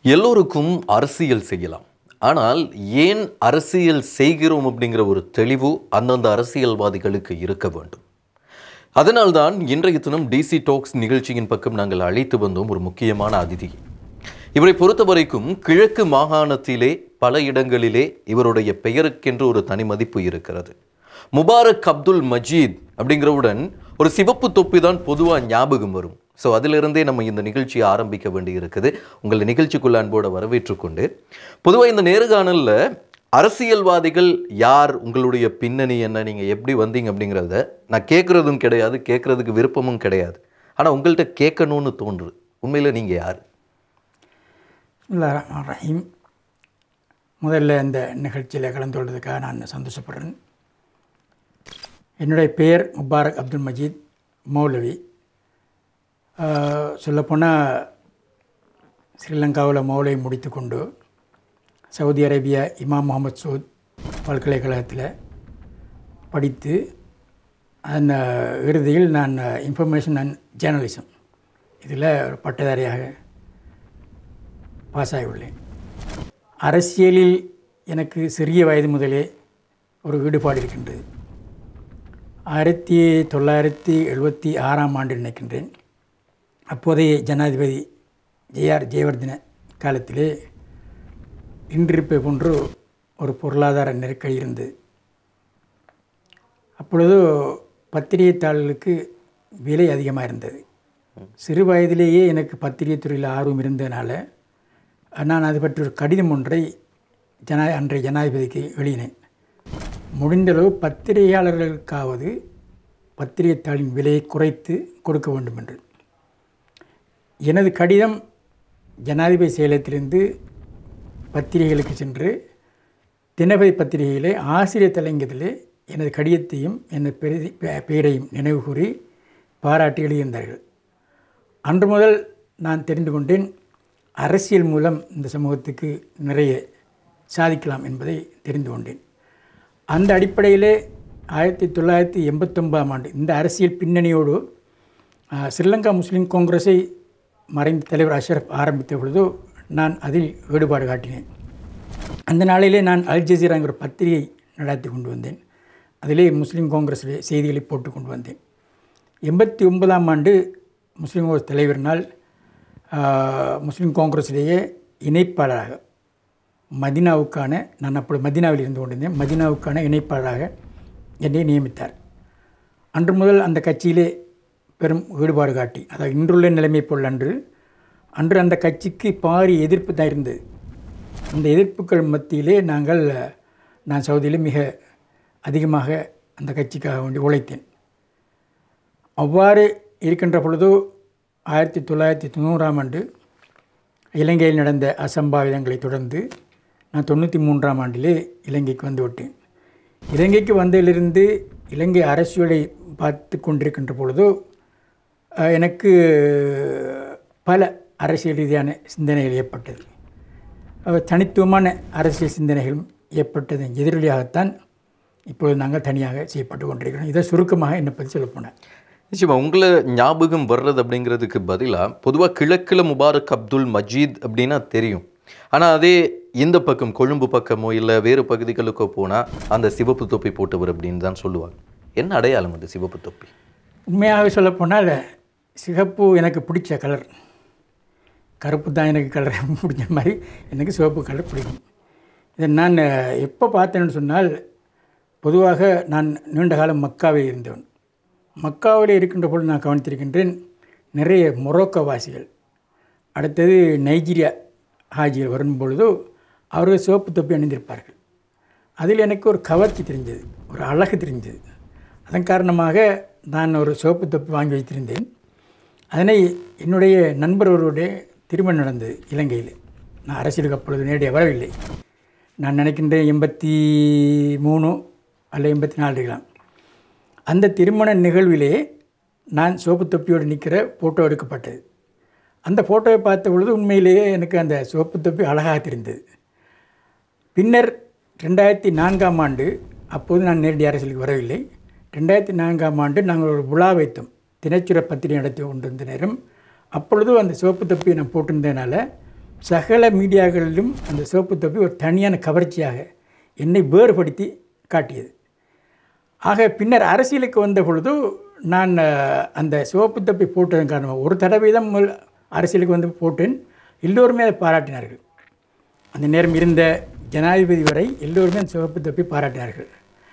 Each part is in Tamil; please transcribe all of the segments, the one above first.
எல்லோருக்கும் அரசியல் செய்யலாம் ஆனால் ஏன் அரசியல் செய்கிறோம் அப்படிங்கிற ஒரு தெளிவு அந்தந்த அரசியல்வாதிகளுக்கு இருக்க வேண்டும் அதனால்தான் இன்றைய தினம் டிசி டாக்ஸ் நிகழ்ச்சியின் பக்கம் நாங்கள் அழைத்து வந்தோம் ஒரு முக்கியமான அதிதி இவரை பொறுத்த வரைக்கும் கிழக்கு மாகாணத்திலே பல இடங்களிலே இவருடைய பெயருக்கென்று ஒரு தனி மதிப்பு இருக்கிறது முபாரக் அப்துல் மஜீத் அப்படிங்கிறவுடன் ஒரு சிவப்பு தொப்பி தான் பொதுவாக ஞாபகம் வரும் ஸோ அதிலிருந்தே நம்ம இந்த நிகழ்ச்சியை ஆரம்பிக்க வேண்டி இருக்குது உங்களை நிகழ்ச்சிக்குள்ள அன்போட வரவேற்றுக்கொண்டு பொதுவாக இந்த நேர்காணலில் அரசியல்வாதிகள் யார் உங்களுடைய பின்னணி என்ன நீங்கள் எப்படி வந்தீங்க அப்படிங்கிறத நான் கேட்குறதும் கிடையாது கேட்குறதுக்கு விருப்பமும் கிடையாது ஆனால் உங்கள்கிட்ட கேட்கணும்னு தோன்றுது உண்மையில் நீங்கள் யார் பிஸ்மில்லாஹ் ரஹீம் முதல்ல இந்த நிகழ்ச்சியில் கலந்து கொள்வதற்காக நான் சந்தோஷப்படுறேன் என்னுடைய பெயர் முபாரக் அப்துல் மஜீத் மௌலவி ஆஹ் சொல்லப்போனால் ஸ்ரீலங்காவில் மௌலவி முடித்துக்கொண்டு சவுதி அரேபியா இமாம் முகமது சூத் பல்கலைக்கழகத்தில் படித்து அதன் இறுதியில் நான் இன்ஃபர்மேஷன் அண்ட் ஜேர்னலிசம் இதில் ஒரு பட்டதாரியாக பாஸ் ஆகியுள்ளேன் அரசியலில் எனக்கு சிறிய வயது முதலே ஒரு ஈடுபாடு இருக்கின்றது ஆயிரத்தி தொள்ளாயிரத்தி எழுபத்தி ஆறாம் ஆண்டு நினைக்கின்றேன் அப்போதைய ஜனாதிபதி ஜேஆர் ஜெயவர்தன காலத்திலே இன்றிருப்பை போன்று ஒரு பொருளாதார நெருக்கடி இருந்தது அப்பொழுது பத்திரிகைத்தாள்களுக்கு விலை அதிகமாக இருந்தது சிறு வயதிலேயே எனக்கு பத்திரிகை துறையில் ஆர்வம் இருந்ததுனால நான் அது பற்றி ஒரு கடிதம் ஒன்றை ஜனா அன்றைய ஜனாதிபதிக்கு எழுதினேன் முடிந்தளவு பத்திரிகையாளர்களுக்காவது பத்திரிகைத்தாளின் விலையை குறைத்து கொடுக்க வேண்டும் என்று எனது கடிதம் ஜனாதிபதி செயலகத்திலிருந்து பத்திரிகைகளுக்கு சென்று தினபதி பத்திரிகையிலே ஆசிரியர் தலைங்கத்திலே எனது கடிதத்தையும் எனது பெரி பெயரையும் நினைவு கூறி பாராட்டி எழுதியிருந்தார்கள் அன்று முதல் நான் தெரிந்து கொண்டேன் அரசியல் மூலம் இந்த சமூகத்துக்கு நிறைய சாதிக்கலாம் என்பதை தெரிந்து கொண்டேன் அந்த அடிப்படையிலே ஆயிரத்தி தொள்ளாயிரத்தி எண்பத்தொன்பதாம் ஆண்டு இந்த அரசியல் பின்னணியோடு ஆஹ், ஸ்ரீலங்கா முஸ்லீம் காங்கிரஸை மறைந்த தலைவர் அஷரப் ஆரம்பித்த பொழுதோ நான் அதில் ஈடுபாடு காட்டினேன் அந்த நாளிலே நான் அல் ஜசீராங்கிற பத்திரிகை நடத்தி கொண்டு வந்தேன் அதிலே முஸ்லீம் காங்கிரஸிலே செய்திகளை போட்டு கொண்டு வந்தேன் எண்பத்தி ஒன்பதாம் ஆண்டு முஸ்லீம் காங்கிரஸ் தலைவரினால் ஆஹ், முஸ்லீம் காங்கிரஸிலேயே இணைப்பாளராக மதினாவுக்கான நான் அப்படி மதினாவில் இருந்து கொண்டிருந்தேன் மதினாவுக்கான இணைப்பாளராக என்னை நியமித்தார் அன்று முதல் அந்த கட்சியிலே பெரும் ஈடுபாடு காட்டி அதாவது இன்றுள்ள நிலைமை போல் அன்று அன்று அந்த கட்சிக்கு பாரி எதிர்ப்பு தான் இருந்தது அந்த எதிர்ப்புகள் மத்தியிலே நாங்கள் நான் சவுதியிலே மிக அதிகமாக அந்த கட்சிக்காக வேண்டி உழைத்தேன் அவ்வாறு இருக்கின்ற பொழுது ஆயிரத்தி தொள்ளாயிரத்தி தொண்ணூறாம் ஆண்டு இலங்கையில் நடந்த அசம்பாவிதங்களை தொடர்ந்து நான் தொண்ணூற்றி மூன்றாம் ஆண்டிலே இலங்கைக்கு வந்து விட்டேன் இலங்கைக்கு வந்ததிலிருந்து இலங்கை அரசியலை பார்த்து கொண்டிருக்கின்ற பொழுது அஹ், எனக்கு பல அரசியல் ரீதியான சிந்தனைகள் ஏற்பட்டது அஹ், தனித்துவமான அரசியல் சிந்தனைகளும் ஏற்பட்டதன் எதிரொலியாகத்தான் இப்பொழுது நாங்கள் தனியாக செய்யப்பட்டு கொண்டிருக்கிறோம் இதை சுருக்கமாக என்னை பற்றி சொல்லப்போனேன் நிச்சயமா உங்களை ஞாபகம் வர்றது அப்படிங்கிறதுக்கு பதிலாக பொதுவாக கிழக்கில் முபாரக் அப்துல் மஜீத் அப்படின்னா தெரியும் ஆனால் அதே இந்த பக்கம் கொழும்பு பக்கமோ இல்லை வேறு பகுதிகளுக்கோ போனால் அந்த சிவப்பு தொப்பி போட்டவர் அப்படின்னு தான் சொல்லுவாங்க என்ன அடையாளம் அது சிவப்பு தொப்பி உண்மையாகவே சொல்லப்போனால் சிகப்பு எனக்கு பிடிச்ச கலர் கருப்பு தான் எனக்கு கலர் பிடிச்ச மாதிரி எனக்கு சிவப்பு கலர் பிடிக்கும் இதை நான் எப்போ பார்த்தேன்னு சொன்னால் பொதுவாக நான் நீண்ட காலம் மக்காவில் இருந்தவன் மக்காவில் இருக்கின்ற பொழுது நான் கவனித்திருக்கின்றேன் நிறைய மொரோக்கோ வாசிகள் அடுத்தது நைஜீரியா ஹாஜிகள் வரும் பொழுது அவர்கள் சிவப்பு தொப்பி அணிந்திருப்பார்கள் அதில் எனக்கு ஒரு கவர்ச்சி தெரிஞ்சது ஒரு அழகு தெரிஞ்சது அதன் காரணமாக நான் ஒரு சிவப்பு தொப்பி வாங்கி வைத்திருந்தேன் அதனை என்னுடைய நண்பர் ஒருவருடைய திருமணம் நடந்தது இலங்கையில் நான் அரசியலுக்கு அப்பொழுது நேரடியாக வரவில்லை நான் நினைக்கின்றேன் எண்பத்தி மூணு அல்ல எண்பத்தி நாலு இருக்கலாம் அந்த திருமண நிகழ்விலே நான் சிவப்பு தொப்பியோடு நிற்கிற ஃபோட்டோ எடுக்கப்பட்டது அந்த ஃபோட்டோவை பார்த்த பொழுது உண்மையிலேயே எனக்கு அந்த சிவப்பு தொப்பி அழகாக தெரிந்தது பின்னர் ரெண்டாயிரத்தி நான்காம் ஆண்டு அப்போது நான் நேரடி அரசியலுக்கு வரவில்லை ரெண்டாயிரத்தி நான்காம் ஆண்டு நாங்கள் ஒரு விழா வைத்தோம் தினச்சுர பத்திரிகை நடத்தி கொண்டிருந்த நேரம் அப்பொழுது அந்த சிவப்பு தொப்பியை நான் போட்டிருந்ததுனால சகல மீடியாக்களிலும் அந்த சிவப்பு தொப்பி ஒரு தனியான கவர்ச்சியாக என்னை வேறுபடுத்தி காட்டியது ஆக பின்னர் அரசியலுக்கு வந்த பொழுது நான் அஹ், அந்த சிவப்பு தொப்பி போட்டதன் காரணமாக ஒரு தடவை தான் முதல் அரசியலுக்கு வந்து போட்டேன் எல்லோருமே அதை பாராட்டினார்கள் அந்த நேரம் இருந்த ஜனாதிபதி வரை எல்லோருமே அந்த சிவப்பு தொப்பி பாராட்டினார்கள்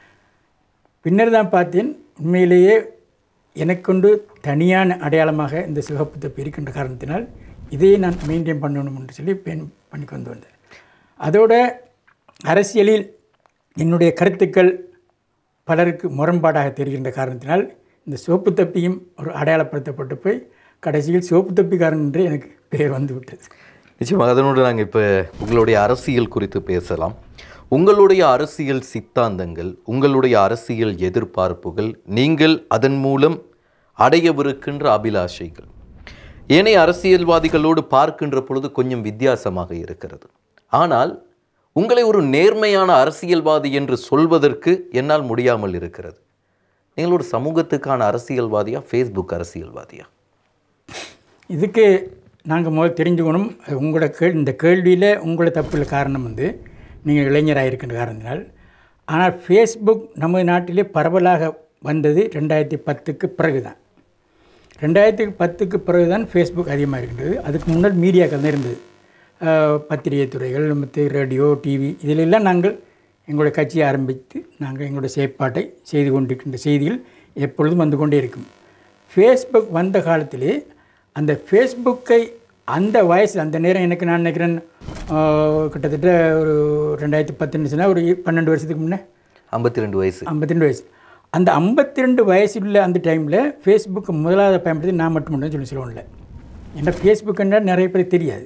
பின்னர் தான் பார்த்தேன் உண்மையிலேயே எனக்கொண்டு தனியான அடையாளமாக இந்த சிவப்பு தொப்பி இருக்கின்ற காரணத்தினால் இதையே நான் மெயின்டைன் பண்ணணும் என்று சொல்லி பெண் பண்ணி கொண்டு வந்தேன் அதோட அரசியலில் என்னுடைய கருத்துக்கள் பலருக்கு முரண்பாடாக தெரிகின்ற காரணத்தினால் இந்த சிவப்பு தொப்பியும் ஒரு அடையாளப்படுத்தப்பட்டு போய் கடைசியில் சிவப்பு தொப்பிக்காரன் என்று எனக்கு பெயர் வந்து விட்டது நிச்சயமாக அதனோடு நாங்கள் இப்போ உங்களுடைய அரசியல் குறித்து பேசலாம் உங்களுடைய அரசியல் சித்தாந்தங்கள் உங்களுடைய அரசியல் எதிர்பார்ப்புகள் நீங்கள் அதன் மூலம் அடையவிருக்கின்ற அபிலாஷைகள் ஏனைய அரசியல்வாதிகளோடு பார்க்கின்ற பொழுது கொஞ்சம் வித்தியாசமாக இருக்கிறது ஆனால் உங்களை ஒரு நேர்மையான அரசியல்வாதி என்று சொல்வதற்கு என்னால் முடியாமல் இருக்கிறது நீங்கள் ஒரு சமூகத்துக்கான அரசியல்வாதியா ஃபேஸ்புக் அரசியல்வாதியா இதுக்கு நாங்கள் முதல் தெரிஞ்சுக்கணும் அது உங்களோட கேள் இந்த கேள்வியில் உங்களோட தப்புள்ள காரணம் வந்து நீங்கள் இளைஞராக இருக்கின்ற காரணத்தினால் ஆனால் ஃபேஸ்புக் நமது நாட்டிலே பரவலாக வந்தது ரெண்டாயிரத்தி பத்துக்கு பிறகு தான் ரெண்டாயிரத்தி பத்துக்கு பிறகு தான் ஃபேஸ்புக் அதிகமாக இருக்கின்றது அதுக்கு முன்னால் மீடியாக்கள் தான் இருந்தது அஹ், பத்திரிகை துறைகள் மற்ற ரேடியோ டிவி இதிலெல்லாம் நாங்கள் எங்களுடைய கட்சியை ஆரம்பித்து நாங்கள் எங்களுடைய செயற்பாட்டை செய்து கொண்டிருக்கின்ற செய்திகள் எப்பொழுதும் வந்து கொண்டே இருக்கும் ஃபேஸ்புக் வந்த காலத்திலே அந்த ஃபேஸ்புக்கை அந்த வயசு அந்த நேரம் எனக்கு நான் நினைக்கிறேன் ஆஹ், கிட்டத்தட்ட ஒரு ரெண்டாயிரத்தி பத்துன்னு ஒரு பன்னெண்டு வருஷத்துக்கு முன்னே ஐம்பத்தி ரெண்டு வயசு ஐம்பத்தி ரெண்டு வயசு அந்த ஐம்பத்தி ரெண்டு வயசுள்ள அந்த டைமில் ஃபேஸ்புக் முதலாவது பயன்படுத்தி நான் மட்டும் மட்டும் சொல்லி சொல்லுவோம்ல ஏன்னா ஃபேஸ்புக்குன்னா நிறைய பேர் தெரியாது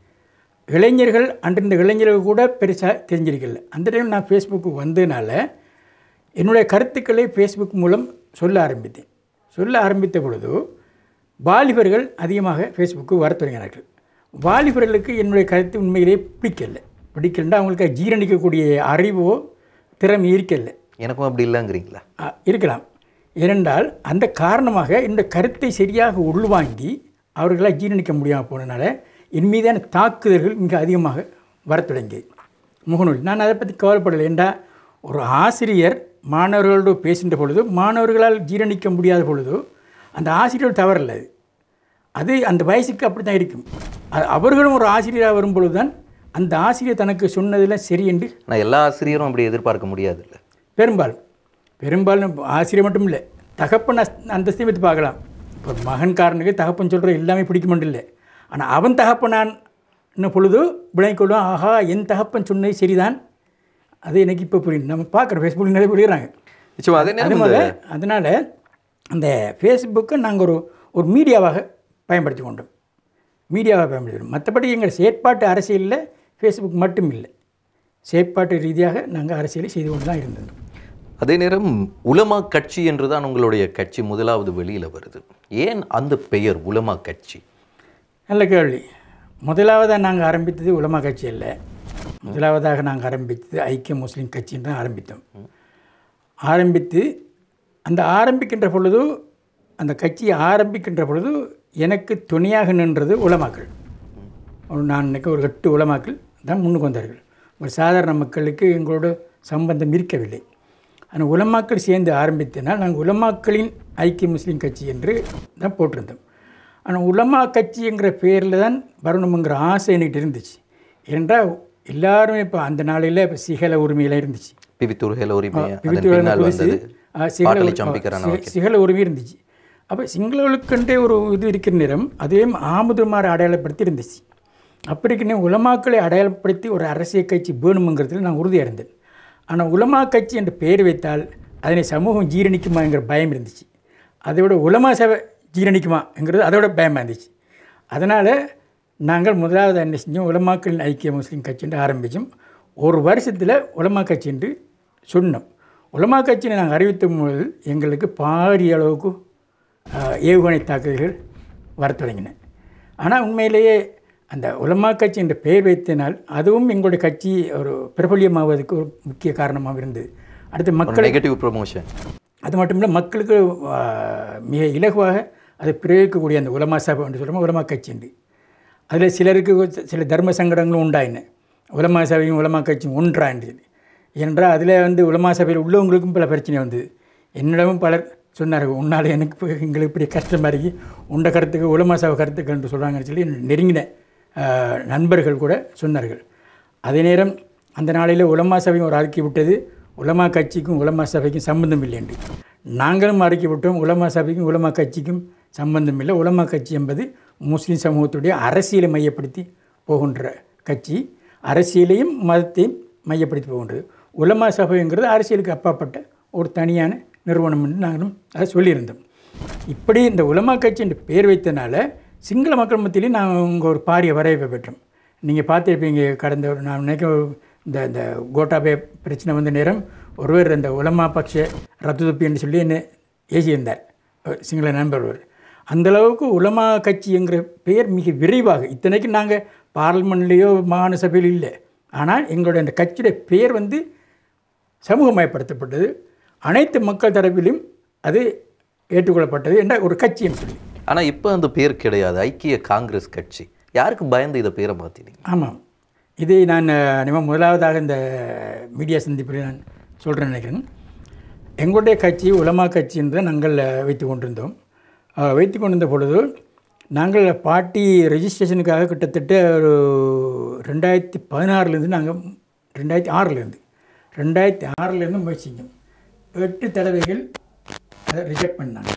இளைஞர்கள் அன்றிருந்த இளைஞர்கள் கூட பெருசாக தெரிஞ்சிருக்கல அந்த டைம் நான் ஃபேஸ்புக்கு வந்ததுனால என்னுடைய கருத்துக்களை ஃபேஸ்புக் மூலம் சொல்ல ஆரம்பித்தேன் சொல்ல ஆரம்பித்த பொழுது வாலிபர்கள் அதிகமாக ஃபேஸ்புக்கு வரத் தொடங்கினார்கள் வாலிபர்களுக்கு என்னுடைய கருத்து உண்மையிலேயே பிடிக்கல பிடிக்கலன்னா அவங்களுக்கு ஜீரணிக்கக்கூடிய அறிவோ திறமை இருக்கல எனக்கும் அப்படி இல்லைங்கிறீங்களா அ, இருக்கலாம் ஏனென்றால் அந்த காரணமாக இந்த கருத்தை சரியாக உள்வாங்கி அவர்களால் ஜீரணிக்க முடியாமல் போனதுனால என் மீதான தாக்குதல்கள் மிக அதிகமாக வரத் தொடங்கியது முகநூல் நான் அதை பற்றி கவலைப்படலை ஏண்டா ஒரு ஆசிரியர் மாணவர்களோடு பேசுகின்ற பொழுது மாணவர்களால் ஜீரணிக்க முடியாத பொழுது அந்த ஆசிரியர் தவறில்லை அது அது அந்த வயசுக்கு அப்படி தான் இருக்கும் அ- அவர்களும் ஒரு ஆசிரியராக வரும்பொழுது தான் அந்த ஆசிரியர் தனக்கு சொன்னதெல்லாம் சரி என்று நான் எல்லா ஆசிரியரும் அப்படி எதிர்பார்க்க முடியாது இல்லை பெரும்பாலும் பெரும்பாலும் ஆசிரியர் மட்டும் இல்லை தகப்பன் அஸ்- அந்தஸ்தையும் எடுத்து பார்க்கலாம் இப்போ ஒரு மகன்காரனுக்கு தகப்பன் சொல்கிற எல்லாமே பிடிக்க மட்டும் இல்லை ஆனால் அவன் தகப்பனான் இன்னும் பொழுது விளங்கிக் கொள்வான் ஆஹா என் தகப்பன் சொன்னது சரிதான் அது எனக்கு இப்போ புரியும் நம்ம பார்க்குறோம் ஃபேஸ்புக்கில் நிறைய புரியுறாங்க நிச்சயமா அதே நேரம் அதனால அதனால் அந்த ஃபேஸ்புக்கை நாங்கள் ஒரு ஒரு மீடியாவாக பயன்படுத்தி கொண்டோம் மீடியாவாக பயன்படுத்தினோம் மற்றபடி எங்கள் செயற்பாட்டு அரசியலில் ஃபேஸ்புக் மட்டும் இல்லை செயற்பாட்டு ரீதியாக நாங்கள் அரசியலை செய்து கொண்டு தான் இருந்தோம் அதே நேரம் உலமா கட்சி என்று தான் உங்களுடைய கட்சி முதலாவது வெளியில் வருது ஏன் அந்த பெயர் உலமா கட்சி நல்ல கேள்வி முதலாவதாக நாங்கள் ஆரம்பித்தது உலமா கட்சி அல்ல முதலாவதாக நாங்கள் ஆரம்பித்தது ஐக்கிய முஸ்லீம் கட்சின்னு தான் ஆரம்பித்தோம் ஆரம்பித்து அந்த ஆரம்பிக்கின்ற பொழுது அந்த கட்சியை ஆரம்பிக்கின்ற பொழுது எனக்கு துணையாக நின்றது உலமாக்கள் ஒரு நான் நினைக்க ஒரு எட்டு உலமாக்கள் தான் முன்னுக்கு வந்தார்கள் ஒரு சாதாரண மக்களுக்கு எங்களோட சம்பந்தம் இருக்கவில்லை ஆனால் உலமாக்கள் சேர்ந்து ஆரம்பித்தனால் நாங்கள் உலமாக்களின் ஐக்கிய முஸ்லீம் கட்சி என்று தான் போட்டிருந்தோம் ஆனால் உலமா கட்சிங்கிற பேரில் தான் வரணுங்கிற ஆசை என்கிட்ட இருந்துச்சு ஏனென்றால் எல்லாரும் இப்போ அந்த நாளையில் இப்போ சிகல உரிமையில் இருந்துச்சு பிவித்துறைகள் உரிமை அதன் பிரித்துவன பின்னால் புதுசு வந்தது ஆ, சிங்கள பாட்டலி உரி- சம்பிக்கிறான் ஆ, சி- சிங்கள உரிமை இருந்துச்சு அப்போ சிங்களர்களுக்கென்றே ஒரு இது இருக்கிற நேரம் அதே ஆமுதுமாரை அடையாளப்படுத்தி இருந்துச்சு அப்படி இருக்க உலமாக்களை அடையாளப்படுத்தி ஒரு அரசியல் கட்சி வேணுங்கிறதுல நான் உறுதியாக இருந்தேன் ஆனால் உலமா கட்சி என்று பெயர் வைத்தால் அதனை சமூகம் ஜீரணிக்குமாங்கிற பயம் இருந்துச்சு அதை விட உலமா சபை ஜீரணிக்குமாங்கிறது அதோட பயமாக இருந்துச்சு அதனால் நாங்கள் முதலாவது என்ன செஞ்சோம் உலமாக்களின் ஐக்கிய முஸ்லீம் கட்சி என்று ஆரம்பித்தோம் ஒரு வருஷத்தில் உலமா கட்சி என்று சொன்னோம் உலமா கட்சியை நாங்கள் அறிவித்த முதல் எங்களுக்கு பாரிய அளவுக்கு ஆஹ், ஏவுகணை தாக்குதல்கள் வரத் தொடங்கின ஆனால் உண்மையிலேயே அந்த உலமா கட்சி என்ற பெயர் வைத்தனால் அதுவும் எங்களுடைய கட்சி ஒரு பிரபல்யமாவதற்கு ஒரு முக்கிய காரணமாக இருந்தது அடுத்து மக்கள் நெகட்டிவ் ப்ரொமோஷன் அது மட்டும் இல்லை மக்களுக்கு ஆஹ், மிக இலகுவாக அதை பிரயோகிக்கக்கூடிய அந்த உலமா சபை என்று சொல்லுவோம் உலமா கட்சி என்று அதில் சிலருக்கு ஒரு சில தர்ம சங்கடங்களும் உண்டாயின உலமா சபையும் உலமா கட்சியும் ஒன்றாண்டு என்றால் அதில் வந்து உலமா சபையில் உள்ளவங்களுக்கும் பல பிரச்சனை வந்தது என்னிடமும் பலர் சொன்னார்கள் உன்னால் எனக்கு இப்போ எங்களுக்கு இப்படி கஷ்டமாக இருக்கு உண்ட கருத்துக்கு உலமா சபை கருத்துக்கள் என்று சொல்கிறாங்கன்னு சொல்லி நெருங்கின ஆஹ், நண்பர்கள் கூட சொன்னார்கள் அதே நேரம் அந்த நாளில் உலமா சபையும் ஒரு அறிக்கை விட்டது உலமா கட்சிக்கும் உலமா சபைக்கும் சம்பந்தம் இல்லை என்று நாங்களும் அறிக்கை விட்டோம் உலமா சபைக்கும் உலமா கட்சிக்கும் சம்பந்தம் இல்லை உலமா கட்சி என்பது முஸ்லீம் சமூகத்துடைய அரசியலை மையப்படுத்தி போகின்ற கட்சி அரசியலையும் மதத்தையும் மையப்படுத்தி போகின்றது உலமா சபைங்கிறது அரசியலுக்கு அப்பாற்பட்ட ஒரு தனியான நிறுவனம் என்று நாங்களும் அதை சொல்லியிருந்தோம் இப்படி இந்த உலமா கட்சி என்று பேர் வைத்தனால சிங்கள மக்கள் மத்தியிலையும் நாங்கள் உங்கள் ஒரு பாரிய வரவேற்பை பெற்றோம் நீங்கள் பார்த்துருப்பீங்க கடந்த ஒரு நான் நினைக்க இந்த இந்த கோட்டாபே பிரச்சனை வந்த நேரம் ஒருவர் இந்த உலமா பக்ஷ ரத்து என்று சொல்லி என்ன ஏசியிருந்தார் ஒரு சிங்கள நண்பர் ஒருவர் அந்த அளவுக்கு உலமா கட்சிங்கிற பெயர் மிக விரைவாக இத்தனைக்கும் நாங்கள் பார்லிமெண்ட்லேயோ மாகாண சபையிலோ இல்லை ஆனால் எங்களுடைய அந்த கட்சியுடைய பெயர் வந்து சமூகமயப்படுத்தப்பட்டது அனைத்து மக்கள் தரப்பிலும் அது ஏற்றுக்கொள்ளப்பட்டது என்ற ஒரு கட்சின்னு சொல்லி ஆனா இப்போ அந்த பேர் கிடையாது ஐக்கிய காங்கிரஸ் கட்சி யாருக்கு பயந்து இதை பேரை மாத்தினீங்க ஆமாம் இதை நான் அஹ், நம்ம முதலாவதாக இந்த மீடியா சந்திப்பில் நான் சொல்கிறேன் நினைக்கிறேன் எங்களுடைய கட்சி உலமா கட்சி என்று நாங்கள் அஹ், வைத்து கொண்டிருந்தோம் அஹ், வைத்து கொண்டிருந்த பொழுது நாங்கள் பார்ட்டி ரெஜிஸ்ட்ரேஷனுக்காக கிட்டத்தட்ட ஒரு ரெண்டாயிரத்தி பதினாறுலேருந்து நாங்கள் ரெண்டாயிரத்தி ஆறுலேருந்து ரெண்டாயிரத்தி ஆறுலேருந்து முயற்சி செஞ்சோம் எட்டு தடவைகள் அதை ரிஜெக்ட் பண்ணாங்க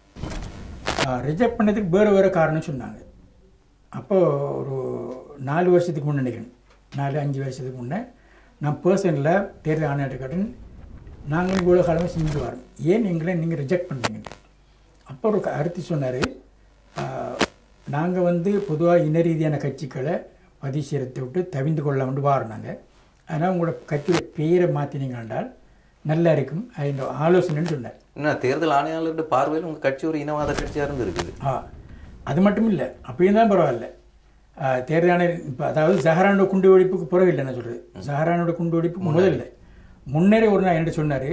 ரிஜெக்ட் பண்ணதுக்கு வேறு வேறு காரணம் சொன்னாங்க அப்போ ஒரு நாலு வருஷத்துக்கு முன்னே நினைக்கிறேன் நாலு அஞ்சு வருஷத்துக்கு முன்னே நான் பர்சனில் தேர்தல் ஆணையத்தை காட்டன் நாங்கள் இவ்வளோ காலமாக செஞ்சு வரோம் ஏன் எங்களை நீங்கள் ரிஜெக்ட் பண்ணுறீங்க அப்போ ஒரு கருத்து சொன்னார் நாங்கள் வந்து பொதுவாக இன ரீதியான கட்சிகளை பதிவு செய்யறதை விட்டு தவிந்து கொள்ளலாம்னு வாரோம் நாங்கள் அதனால் உங்களோட கட்சியோட பெயரை மாற்றினீங்க என்றால் நல்லா இருக்கும் அது இந்த ஆலோசனைன்னு சொன்னார் என்ன தேர்தல் ஆணையாளர்கிட்ட பார்வையில் உங்க கட்சி ஒரு இனவாத கட்சியா இருந்திருக்குது ஆ அது மட்டும் இல்லை அப்பயும் தான் பரவாயில்ல ஆ, தேர்தல் ஆணையர் இப்போ அதாவது சஹரானோட குண்டு வெடிப்புக்கு பிறகு இல்லை நான் சொல்கிறது சஹரானோட குண்டு வெடிப்புக்கு முதல்ல முன்னரே ஒரு நாள் என்ன சொன்னார்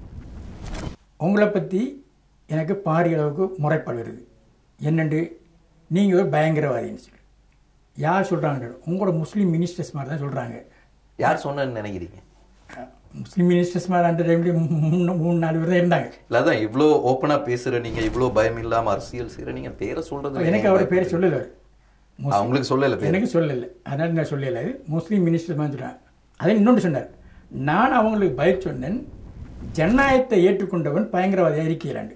உங்களை பற்றி எனக்கு பாரிய அளவுக்கு முறைப்பாடு வருது என்னண்டு நீங்கள் ஒரு பயங்கரவாதின்னு சொல்லி யார் சொல்கிறாங்க உங்களோட முஸ்லீம் மினிஸ்டர்ஸ் மாதிரி தான் சொல்கிறாங்க யார் சொன்னேன்னு நினைக்கிறீங்க முஸ்லீம் மினிஸ்டர்ஸ் மாதிரி அந்த டைம்லேயே மூணு மூணு நாலு பேர் தான் இருந்தாங்க இல்ல அதான் இவ்வளோ ஓப்பனா பேசுற நீங்க இவ்வளோ பயம் இல்லாம அரசியல் செய்யற நீங்க பேரை சொல்றது எனக்கு அவர் பேர் சொல்லலை அவர் அவங்களுக்கு சொல்லல பேர் எனக்கு சொல்லலை அதனால் நான் சொல்லலை அது முஸ்லீம் மினிஸ்டர் மாதிரி சொல்கிறேன் அதை இன்னொன்று சொன்னார் நான் அவங்களுக்கு பதில் சொன்னேன் ஜனநாயகத்தை ஏற்றுக்கொண்டவன் பயங்கரவாதியாக இருக்கிறாண்டு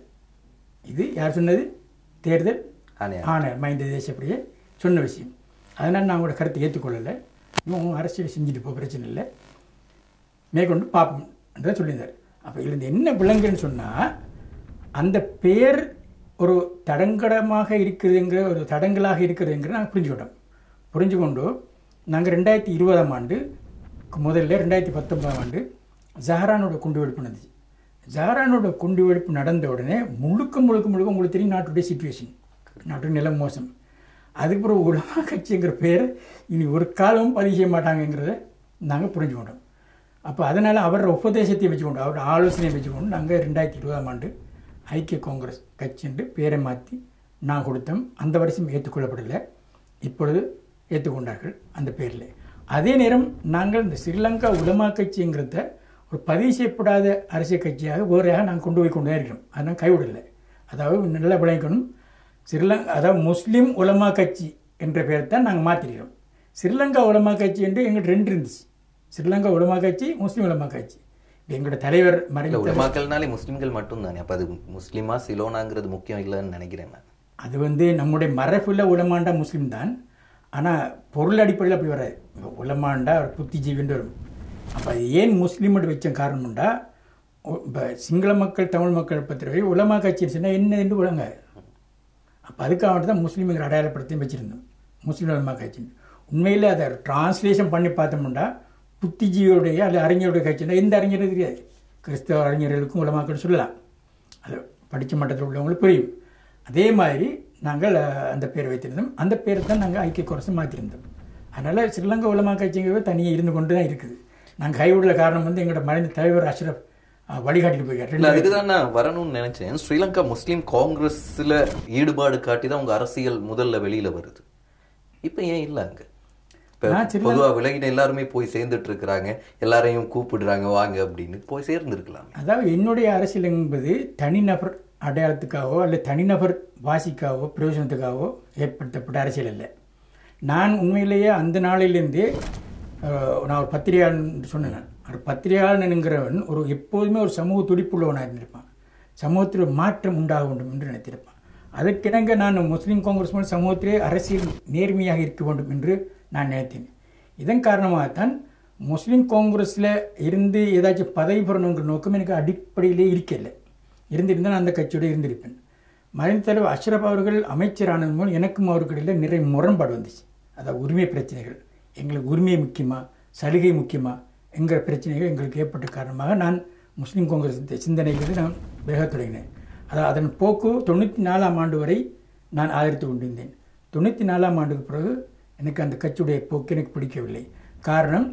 இது யார் சொன்னது தேர்தல் ஆணையா ஆணையர் மஹிந்த தேசப்படியே சொன்ன விஷயம் அதனால் நான் உங்களோட கருத்தை ஏற்றுக்கொள்ளலை இவன் அரசியல் செஞ்சுட்டு போ பிரச்சனை இல்லை மேற்கொண்டு பார்ப்போம் என்றதை சொல்லியிருந்தார் அப்போ இதுலேருந்து என்ன விளங்குன்னு சொன்னால் அந்த பேர் ஒரு தடங்கடமாக இருக்குதுங்கிற ஒரு தடங்கலாக இருக்குதுங்கிற நாங்கள் புரிஞ்சுக்கிட்டோம் புரிஞ்சுக்கொண்டு நாங்கள் ரெண்டாயிரத்தி இருபதாம் ஆண்டு முதல்ல ரெண்டாயிரத்தி பத்தொன்பதாம் ஆண்டு ஜஹரானோட குண்டு வெடிப்பு நடந்துச்சு ஜஹரானோட குண்டு வெடிப்பு நடந்த உடனே முழுக்க முழுக்க முழுக்க உங்களுக்கு தெரியும் நாட்டுடைய சுச்சுவேஷன் நாட்டு நிலம் மோசம் அதுக்கப்புறம் உலமா கட்சிங்கிற பேர் இனி ஒரு காலமும் பதிவு செய்ய மாட்டாங்கங்கிறத நாங்கள் புரிஞ்சுக்கிட்டோம் அப்போ அதனால் அவரோட உபதேசத்தை வச்சுக்கொண்டு அவரோட ஆலோசனையை வச்சுக்கொண்டு நாங்கள் ரெண்டாயிரத்தி இருபதாம் ஆண்டு ஐக்கிய காங்கிரஸ் கட்சி என்று பேரை மாற்றி நான் கொடுத்தோம் அந்த வருஷம் ஏற்றுக்கொள்ளப்படலை இப்பொழுது ஏற்றுக்கொண்டார்கள் அந்த பேரில் அதே நேரம் நாங்கள் இந்த ஸ்ரீலங்கா உலமா கட்சிங்கிறத ஒரு பதிவு செய்யப்படாத அரசியல் கட்சியாக வேறையாக நாங்கள் கொண்டு போய் கொண்டு தான் இருக்கிறோம் அதனால் கைவிடலை அதாவது நல்லா விளங்கணும் ஸ்ரீலங்கா அதாவது முஸ்லீம் உலமா கட்சி என்ற பெயரை தான் நாங்கள் மாற்றிருக்கிறோம் ஸ்ரீலங்கா உலமா கட்சி என்று எங்கள்கிட்ட ரெண்டு இருந்துச்சு ஸ்ரீலங்கா உலமா கட்சி முஸ்லீம் உலமா கட்சி இப்ப எங்களோட தலைவர் இல்ல மறைந்த உலமாக்கள்னாலே முஸ்லிம்கள் மட்டும் தானே அப்ப அது முஸ்லிமா சிலோனாங்கிறது முக்கியம் இல்லைன்னு நினைக்கிறேன் நான் அது வந்து நம்முடைய மரபுல உலமாண்டா முஸ்லீம் தான் ஆனால் பொருள் அடிப்படையில் அப்படி வராது இப்போ உலமாண்டா ஒரு புத்திஜீவின்னு வரும் அப்போ அது ஏன் முஸ்லீம்னு வச்ச காரணம்டா இப்போ சிங்கள மக்கள் தமிழ் மக்கள் பற்றி உலமா கட்சின்னு சொன்னால் என்ன என்று உலங்க அப்போ அதுக்காக தான் முஸ்லீம்ங்கிற அடையாளப்படுத்தி வச்சுருந்தோம் முஸ்லீம் உலமா கட்சின்னு உண்மையில் அதை டிரான்ஸ்லேஷன் பண்ணி பார்த்தோம்னா புத்திஜீவியுடைய அல்லது அறிஞருடைய கட்சின்னா எந்த அறிஞரும் தெரியாது கிறிஸ்தவ அறிஞர்களுக்கும் உலமாக்கள் சொல்லலாம் அது படித்த மட்டத்தில் உள்ளவங்களுக்கு புரியும் அதே மாதிரி நாங்கள் அஹ், அந்த பேர் வைத்திருந்தோம் அந்த பேரை தான் நாங்கள் ஐக்கிய குரசு மாற்றிருந்தோம் அதனால் ஸ்ரீலங்கா உலமா கட்சிங்கிறவே தனியாக இருந்து கொண்டு தான் இருக்குது நாங்கள் கைவிடல காரணம் வந்து எங்களோட மறைந்த தலைவர் அஷ்ரப் அஹ், வழிகாட்டிட்டு போயிருக்கார் இல்ல அதுக்கு தான் நான் வரணும்னு நினைச்சேன் ஸ்ரீலங்கா முஸ்லீம் காங்கிரஸ்ல ஈடுபாடு காட்டி தான் உங்க அரசியல் முதல்ல வெளியில வருது இப்போ ஏன் இல்லை அங்கே இப்போ நான் சிறு பொதுவாக விலகின எல்லாருமே போய் சேர்ந்துட்டு இருக்கிறாங்க எல்லாரையும் கூப்பிடுறாங்க வாங்க அப்படின்னு போய் சேர்ந்துருக்கலாம் அதாவது என்னுடைய அரசியல் என்பது தனிநபர் அடையாளத்துக்காகவோ அல்லது தனிநபர் வாசிக்காகவோ பிரயோஜனத்துக்காகவோ ஏற்படுத்தப்பட்ட அரசியல் இல்லை நான் உண்மையிலேயே அந்த நாளிலிருந்தே அஹ், நான் ஒரு பத்திரிகையாளன் சொன்னேன் நான். ஒரு பத்திரிகையாளனுங்கிறவன் ஒரு எப்போதுமே ஒரு சமூக துடிப்புள்ளவனாக இருந்திருப்பான் சமூகத்தில் ஒரு மாற்றம் உண்டாக வேண்டும் என்று நினைத்திருப்பான் அதற்கிணங்க நான் முஸ்லீம் காங்கிரஸ் மூலம் சமூகத்திலே அரசியல் நேர்மையாக இருக்க வேண்டும் என்று நான் நினைத்தேன் இதன் காரணமாகத்தான் முஸ்லீம் காங்கிரஸில் இருந்து ஏதாச்சும் பதவி பெறணுங்கிற நோக்கம் எனக்கு அடிப்படையிலே இருக்கல இருந்திருந்தால் நான் அந்த கட்சியோடு இருந்திருப்பேன் மறைந்த தலைவர் அஷ்ரப் அவர்கள் அமைச்சரானது மூலம் எனக்கும் அவருக்கு இடையில நிறைய முரண்பாடு வந்துச்சு அதாவது உரிமை பிரச்சனைகள் எங்களுக்கு உரிமை முக்கியமா சலுகை முக்கியமா என்கிற பிரச்சனைகள் எங்களுக்கு ஏற்பட்ட காரணமாக நான் முஸ்லீம் காங்கிரஸ் இந்த சிந்தனையிலிருந்து நான் விலகத் தொடங்கினேன் அதாவது அதன் போக்கு தொண்ணூற்றி நாலாம் ஆண்டு வரை நான் ஆதரித்து கொண்டிருந்தேன் தொண்ணூற்றி நாலாம் ஆண்டுக்கு பிறகு எனக்கு அந்த கட்சியுடைய போக்கு எனக்கு பிடிக்கவில்லை காரணம்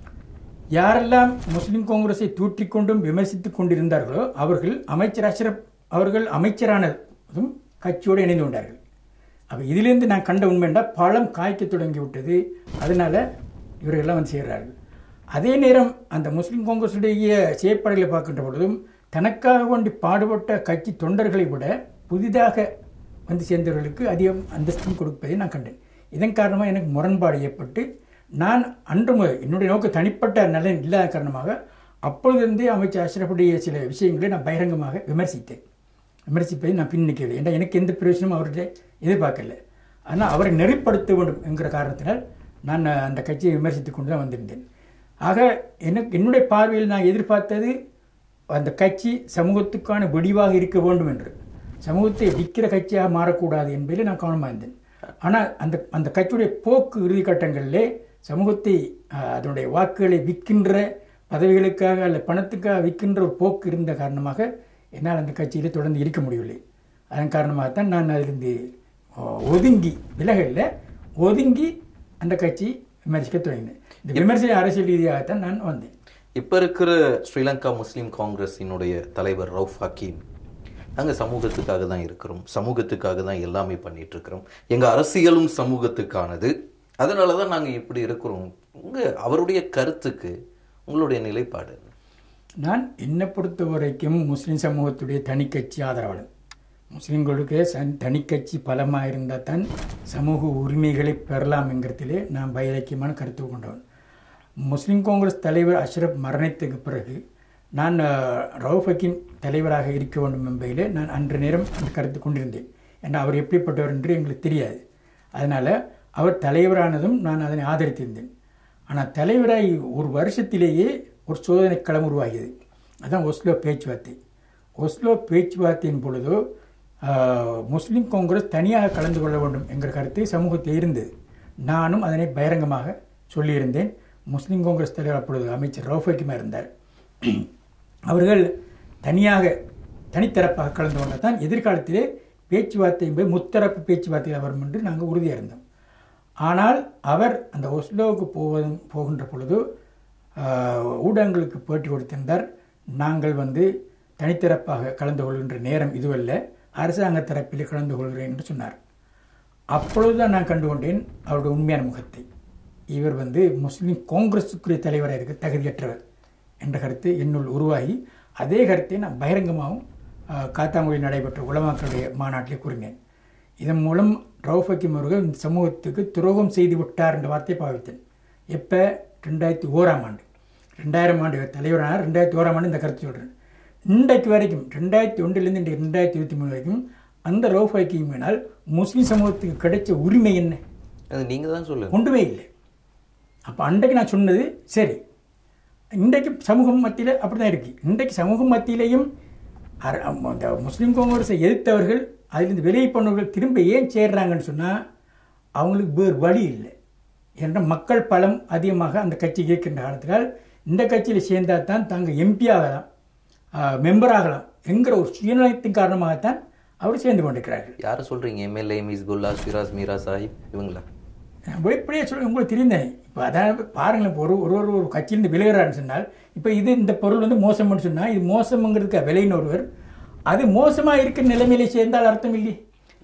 யாரெல்லாம் முஸ்லிம் காங்கிரஸை தூற்றிக்கொண்டும் விமர்சித்துக் கொண்டிருந்தார்களோ அவர்கள் அமைச்சர் அஷ்ரப் அவர்கள் அமைச்சரானதும் கட்சியோடு இணைந்து கொண்டார்கள் அப்போ இதிலிருந்து நான் கண்ட உண்மை என்றால் பழம் காய்க்க தொடங்கி விட்டது அதனால இவர்கள்லாம் வந்து சேர்றார்கள் அதே நேரம் அந்த முஸ்லிம் காங்கிரஸுடைய செயற்பாடுகளை பார்க்கின்ற பொழுதும் தனக்காக வேண்டி பாடுபட்ட கட்சி தொண்டர்களை விட புதிதாக வந்து சேர்ந்தவர்களுக்கு அதிகம் அந்தஸ்தும் கொடுப்பதை நான் கண்டேன் இதன் காரணமாக எனக்கு முரண்பாடு ஏற்பட்டு நான் அன்று முதல் என்னுடைய நோக்கம் தனிப்பட்ட நலன் இல்லாத காரணமாக அப்பொழுதிருந்தே அமைச்சர் அஷ்ரஃபுடைய சில விஷயங்களை நான் பகிரங்கமாக விமர்சித்தேன் விமர்சிப்பதை நான் பின் நிற்கவில்லை ஏன்னா எனக்கு எந்த பிரயோஜனமும் அவர்கிட்ட எதிர்பார்க்கல ஆனால் அவரை நெறிப்படுத்த வேண்டும் என்கிற காரணத்தினால் நான் அந்த கட்சியை விமர்சித்து கொண்டு தான் வந்திருந்தேன் ஆக எனக்கு என்னுடைய பார்வையில் நான் எதிர்பார்த்தது அந்த கட்சி சமூகத்துக்கான வெடிவாக இருக்க வேண்டும் என்று சமூகத்தை விற்கிற கட்சியாக மாறக்கூடாது என்பதில் நான் கவனமாக இருந்தேன் ஆனால் அந்த அந்த கட்சியுடைய போக்கு இறுதி கட்டங்களிலே சமூகத்தை அஹ், அதனுடைய வாக்குகளை விற்கின்ற பதவிகளுக்காக அல்ல பணத்துக்காக விற்கின்ற ஒரு போக்கு இருந்த காரணமாக என்னால் அந்த கட்சியிலே தொடர்ந்து இருக்க முடியவில்லை அதன் காரணமாகத்தான் நான் அதிலிருந்து அஹ், ஒதுங்கி விலகல்ல ஒதுங்கி அந்த கட்சி விமர்சிக்க தொடங்கினேன் இந்த விமர்சன அரசியல் ரீதியாகத்தான் நான் வந்தேன் இப்போ இருக்கிற ஸ்ரீலங்கா முஸ்லீம் காங்கிரஸினுடைய தலைவர் ரவுஃப் ஹக்கீம் நாங்கள் சமூகத்துக்காக தான் இருக்கிறோம் சமூகத்துக்காக தான் எல்லாமே பண்ணிட்டு இருக்கிறோம் எங்கள் அரசியலும் சமூகத்துக்கானது அதனால தான் நாங்கள் இப்படி இருக்கிறோம் உங்கள் அவருடைய கருத்துக்கு உங்களுடைய நிலைப்பாடு என்ன? நான் என்னை பொறுத்த வரைக்கும் முஸ்லீம் சமூகத்துடைய தனிக்கட்சி ஆதரவாளன் முஸ்லீம்களுக்கு சன் தனிக்கட்சி பலமாக இருந்தால் தான் சமூக உரிமைகளை பெறலாம் என்கிறதிலே நான் பயலக்கியமான கருத்து கொண்டவன் முஸ்லீம் காங்கிரஸ் தலைவர் அஷ்ரப் மரணத்துக்கு பிறகு நான் அஹ், ரவுஃப் ஹக்கீம் தலைவராக இருக்க வேண்டும் என்பதிலே நான் அன்று நேரம் அந்த கருத்து கொண்டிருந்தேன் ஏன்னா அவர் எப்படிப்பட்டவர் என்று எங்களுக்கு தெரியாது அதனால் அவர் தலைவரானதும் நான் அதனை ஆதரித்திருந்தேன் ஆனால் தலைவராகி ஒரு வருஷத்திலேயே ஒரு சோதனை களம் உருவாகியது அதான் ஒஸ்லோ பேச்சுவார்த்தை ஒஸ்லோ பேச்சுவார்த்தையின் பொழுதோ ஆஹ், முஸ்லிம் காங்கிரஸ் தனியாக கலந்து கொள்ள வேண்டும் என்கிற கருத்து சமூகத்தில் இருந்தது நானும் அதனை பகிரங்கமாக சொல்லியிருந்தேன் முஸ்லிம் காங்கிரஸ் தலைவர் அப்பொழுது அமைச்சர் ரவுஃப் ஹக்கீமா இருந்தார் அவர்கள் தனியாக தனித்தரப்பாக கலந்து கொண்டால் தான் எதிர்காலத்திலே பேச்சுவார்த்தை என்பது முத்தரப்பு பேச்சுவார்த்தையில் வரும் என்று நாங்கள் உறுதியாக இருந்தோம் ஆனால் அவர் அந்த ஒஸ்லோவுக்கு போவதும் போகின்ற பொழுது ஆஹ், ஊடகங்களுக்கு பேட்டி கொடுத்திருந்தார் நாங்கள் வந்து தனித்தரப்பாக கலந்து கொள்கின்ற நேரம் இதுவல்ல அரசாங்க தரப்பில் கலந்து கொள்கிறேன் என்று சொன்னார் அப்பொழுதுதான் நான் கண்டுகொண்டேன் அவருடைய உண்மையான முகத்தை இவர் வந்து முஸ்லீம் காங்கிரஸுக்குரிய தலைவராக இருக்க தகுதியற்றவர் என்ற கருத்து என்னுள் உருவாகி அதே கருத்தை நான் பகிரங்கமாகவும் ஆஹ், காத்தாங்குடியில் நடைபெற்ற உலமாக்களுடைய மாநாட்டிலே கூறினேன் இதன் மூலம் ரவுஃப் ஹக்கீம் அவர்கள் இந்த சமூகத்துக்கு துரோகம் செய்து விட்டார் என்ற வார்த்தையை பாவித்தேன் எப்போ ரெண்டாயிரத்தி ஓராம் ஆண்டு ரெண்டாயிரம் ஆண்டு இவர் தலைவரானார் ரெண்டாயிரத்தி ஓராம் ஆண்டு இந்த கருத்து சொல்கிறேன் இன்றைக்கு வரைக்கும் ரெண்டாயிரத்தி ஒன்றிலிருந்து இன்றைக்கு ரெண்டாயிரத்தி இருபத்தி மூணு வரைக்கும் அந்த ரவுஃப் ஹக்கீமினால் முஸ்லீம் சமூகத்துக்கு கிடைச்ச உரிமை என்ன அது நீங்கள் தான் சொல்லுங்க ஒன்றுமே இல்லை அப்போ அன்றைக்கு நான் சொன்னது சரி இன்றைக்கு சமூகம் மத்தியில் அப்படி தான் இருக்குது இன்றைக்கு சமூக மத்தியிலையும் அர- அம் அந்த முஸ்லீம் காங்கிரஸை எதிர்த்தவர்கள் அதிலிருந்து வெளியே போனவர்கள் திரும்ப ஏன் சேர்றாங்கன்னு சொன்னால் அவங்களுக்கு வேறு வழி இல்லை என்ற மக்கள் பலம் அதிகமாக அந்த கட்சி இருக்கின்ற காலத்தினால் இந்த கட்சியில் சேர்ந்தால் தான் தாங்கள் எம்பி ஆகலாம் மெம்பர் ஆகலாம் என்கிற ஒரு சுயநலத்தின் காரணமாகத்தான் அவர் சேர்ந்து கொண்டிருக்கிறார்கள் யாரை சொல்கிறீங்க எம்எல்ஏ மிஸ்புல்லா ஷிராஸ் மீரா சாஹிப் இவங்களா நான் வெளிப்படையே சொல்ல உங்களுக்கு தெரிந்தேன் இப்போ அதான் பாருங்களேன் இப்போ ஒரு ஒரு ஒரு ஒரு கட்சியிலிருந்து விலகிறான்னு சொன்னால் இப்போ இது இந்த பொருள் வந்து மோசம்னு சொன்னால் இது மோசம்ங்கிறதுக்கு விலைன்னு ஒருவர் அது மோசமாக இருக்கிற நிலைமையிலே சேர்ந்தால் அர்த்தம் இல்லையே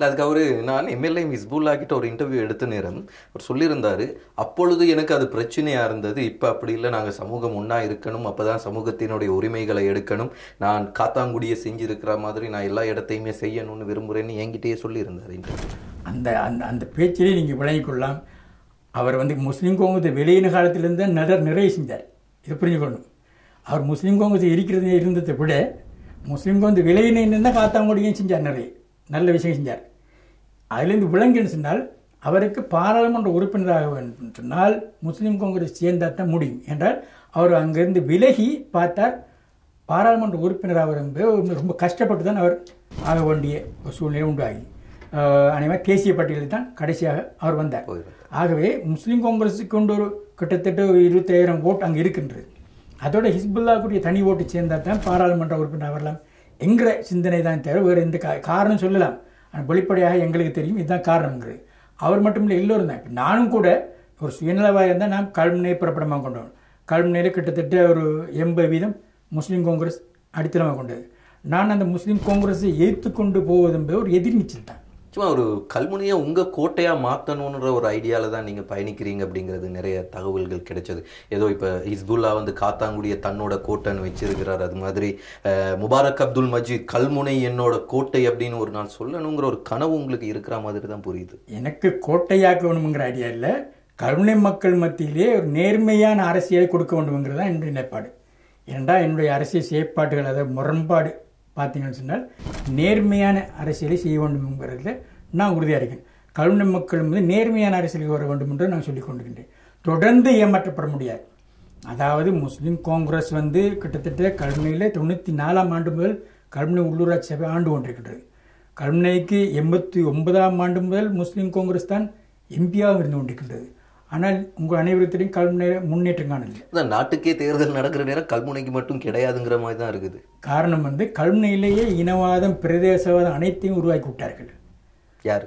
இல்லை அதுக்கு அவர் நான் எம்எல்ஏ ஹிஸ்புல்லா கிட்ட ஒரு இன்டர்வியூ எடுத்த நேரம் அவர் சொல்லியிருந்தாரு அப்பொழுது எனக்கு அது பிரச்சனையாக இருந்தது இப்போ அப்படி இல்லை நாங்கள் சமூகம் ஒன்றா இருக்கணும் அப்போ தான் சமூகத்தினுடைய உரிமைகளை எடுக்கணும் நான் காத்தாங்குடியை செஞ்சிருக்கிற மாதிரி நான் எல்லா இடத்தையுமே செய்யணும்னு விரும்புகிறேன்னு என்கிட்டயே சொல்லியிருந்தார் இன்டர்வியூ அந்த அந்த அந்த பேச்சிலே நீங்கள் விளங்கிக்கொள்ளலாம் அவர் வந்து முஸ்லீம் காங்கிரஸ் வெளியின காலத்திலேருந்து தான் நிறைய நிறைய செஞ்சார் இதை புரிஞ்சுக்கொள்ளணும் அவர் முஸ்லீம் காங்கிரஸ் இருக்கிறது இருந்ததை விட முஸ்லீம் காங்கிரஸ் விளையினு தான் காத்தாங்குடியும் செஞ்சார் நிறைய நல்ல விஷயம் செஞ்சார் அதுலேருந்து விளங்குன்னு சொன்னால் அவருக்கு பாராளுமன்ற உறுப்பினராக வேண்டும் சொன்னால் முஸ்லீம் காங்கிரஸ் சேர்ந்தால் தான் முடியும் என்றால் அவர் அங்கிருந்து விலகி பார்த்தார் பாராளுமன்ற உறுப்பினராக வரும்போது ரொம்ப கஷ்டப்பட்டு தான் அவர் ஆக வேண்டிய ஒரு சூழ்நிலை உண்டாகி அனைவரும் தேசிய பட்டியலில் தான் கடைசியாக அவர் வந்தார் ஆகவே முஸ்லீம் காங்கிரஸுக்கு கொண்டு ஒரு கிட்டத்தட்ட ஒரு இருபத்தாயிரம் ஓட்டு அங்கே இருக்கின்றது அதோட ஹிஸ்புல்லாக்குரிய தனி ஓட்டு சேர்ந்தால் தான் பாராளுமன்ற உறுப்பினர் வரலாம் என்கிற சிந்தனை தான் தவிர வேறு எந்த கா காரணம் சொல்லலாம் ஆனால் வெளிப்படையாக எங்களுக்கு தெரியும் இதுதான் காரணங்கிறது அவர் மட்டும் இல்லை எல்லோரும் தான் இப்போ நானும் கூட ஒரு சுயநலவாக இருந்தால் நான் கல்முனையை புறப்படமாக கொண்டவன் கல்முனையில் கிட்டத்தட்ட ஒரு எண்பது வீதம் முஸ்லீம் காங்கிரஸ் அடித்தளமாக கொண்டது நான் அந்த முஸ்லீம் காங்கிரஸை எதிர்த்து கொண்டு போவது என்பது ஒரு எதிர்நீச்சல் தான் சும்மா ஒரு கல்முனையை உங்கள் கோட்டையாக மாற்றணுன்ற ஒரு ஐடியாவில் தான் நீங்கள் பயணிக்கிறீங்க அப்படிங்கிறது நிறைய தகவல்கள் கிடைச்சது ஏதோ இப்போ ஹிஸ்புல்லா வந்து காத்தாங்குடிய தன்னோட கோட்டைன்னு வச்சிருக்கிறார் அது மாதிரி அஹ், முபாரக் அப்துல் மஜீத் கல்முனை என்னோட கோட்டை அப்படின்னு ஒரு நாள் சொல்லணுங்கிற ஒரு கனவு உங்களுக்கு இருக்கிற மாதிரி தான் புரியுது எனக்கு கோட்டையாக்கணுங்கிற ஐடியா இல்லை கருணை மக்கள் மத்தியிலே ஒரு நேர்மையான அரசியலை கொடுக்க வேண்டும்ங்கிறது தான் என்னுடைய நிலைப்பாடு ஏனென்றா என்னுடைய அரசியல் செயற்பாடுகள் அதாவது முரண்பாடு பார்த்தீங்கன்னு சொன்னால் நேர்மையான அரசியலை செய்ய வேண்டும்ங்கிறதுல நான் உறுதியாக இருக்கேன் கருணை மக்கள் வந்து நேர்மையான அரசியலுக்கு வர வேண்டும் என்று நான் சொல்லிக் கொண்டிருக்கின்றேன் தொடர்ந்து ஏமாற்றப்பட முடியாது அதாவது முஸ்லீம் காங்கிரஸ் வந்து கிட்டத்தட்ட கல்முனையில் தொண்ணூற்றி நாலாம் ஆண்டு முதல் கல்முனை உள்ளூராட்சி சபை ஆண்டு கொண்டிருக்கின்றது கல்முனைக்கு எண்பத்தி ஒன்பதாம் ஆண்டு முதல் முஸ்லீம் காங்கிரஸ் தான் எம்பியாக இருந்து கொண்டிருக்கின்றது ஆனால் உங்கள் அனைவருத்தையும் கல்முனையில் முன்னேற்றம் காணவில்லை அதான் நாட்டுக்கே தேர்தல் நடக்கிற நேரம் கல்முனைக்கு மட்டும் கிடையாதுங்கிற மாதிரி தான் இருக்குது காரணம் வந்து கல்முனையிலேயே இனவாதம் பிரதேசவாதம் அனைத்தையும் உருவாக்கி விட்டார்கள் யார்